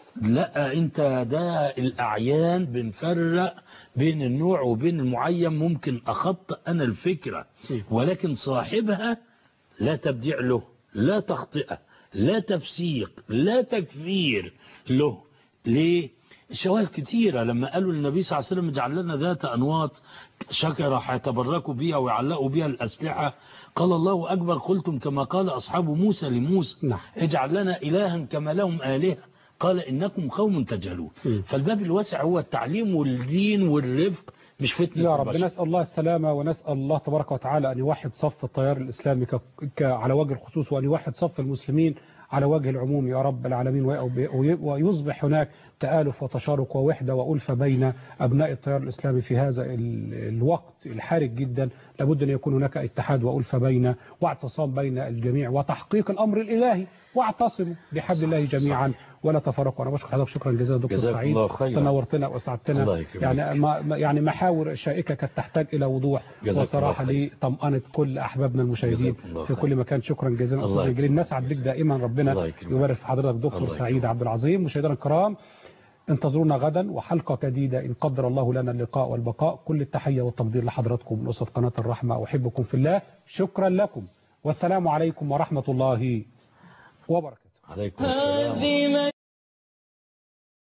[SPEAKER 3] لا انت ده الاعيان بنفرق بين النوع وبين المعين ممكن اخطئ انا الفكرة ولكن صاحبها لا تبديع له لا تخطئة لا تفسيق لا تكفير له ليه شواهد كتيرة لما قالوا للنبي صلى الله عليه وسلم اجعل لنا ذات أنواط شكرة هيتبركوا بيها ويعلقوا بيها الأسلحة قال الله أكبر قلتم كما قال أصحاب موسى لموسى
[SPEAKER 2] نعم.
[SPEAKER 3] اجعل لنا إلها كما لهم آلهة قال إنكم قوم تجهلون فالباب الواسع هو التعليم والدين والرفق مش فتنة
[SPEAKER 2] يا رب
[SPEAKER 3] البشر.
[SPEAKER 2] نسأل الله السلامة ونسأل الله تبارك وتعالى أن يوحد صف التيار الإسلامي ك... ك... على وجه الخصوص وأن يوحد صف المسلمين على وجه العموم يا رب العالمين وي- وي- ويصبح هناك تآلف وتشارك ووحدة وألفة بين أبناء التيار الإسلامي في هذا ال... الوقت الحرج جدا لابد أن يكون هناك اتحاد وألفة بين واعتصام بين الجميع وتحقيق الأمر الإلهي واعتصموا بحبل الله جميعا ولا تفرقوا أنا بشكر حضرتك شكرا جزيلا دكتور
[SPEAKER 3] جزاك
[SPEAKER 2] سعيد
[SPEAKER 3] الله خيرا.
[SPEAKER 2] تنورتنا وأسعدتنا
[SPEAKER 3] الله يكرمك.
[SPEAKER 2] يعني ما ما- يعني محاور شائكة كانت تحتاج إلى وضوح
[SPEAKER 3] جزاك
[SPEAKER 2] وصراحة
[SPEAKER 3] الله خير.
[SPEAKER 2] لطمأنة كل أحبابنا المشاهدين
[SPEAKER 3] جزاك الله
[SPEAKER 2] في
[SPEAKER 3] خير.
[SPEAKER 2] كل مكان شكرا جزيلا
[SPEAKER 3] الله
[SPEAKER 2] أستاذ
[SPEAKER 3] يكرمك.
[SPEAKER 2] جليل نسعد بك دائما ربنا
[SPEAKER 3] الله يكرمك.
[SPEAKER 2] يبارك في حضرتك دكتور
[SPEAKER 3] الله
[SPEAKER 2] سعيد
[SPEAKER 3] يكرمك.
[SPEAKER 2] عبد العظيم مشاهدينا الكرام انتظرونا غدا وحلقة جديدة إن قدر الله لنا اللقاء والبقاء كل التحية والتقدير لحضراتكم من أسرة قناة الرحمة أحبكم في الله شكرا لكم والسلام عليكم ورحمة الله وبركاته
[SPEAKER 3] عليكم السلام
[SPEAKER 1] هذه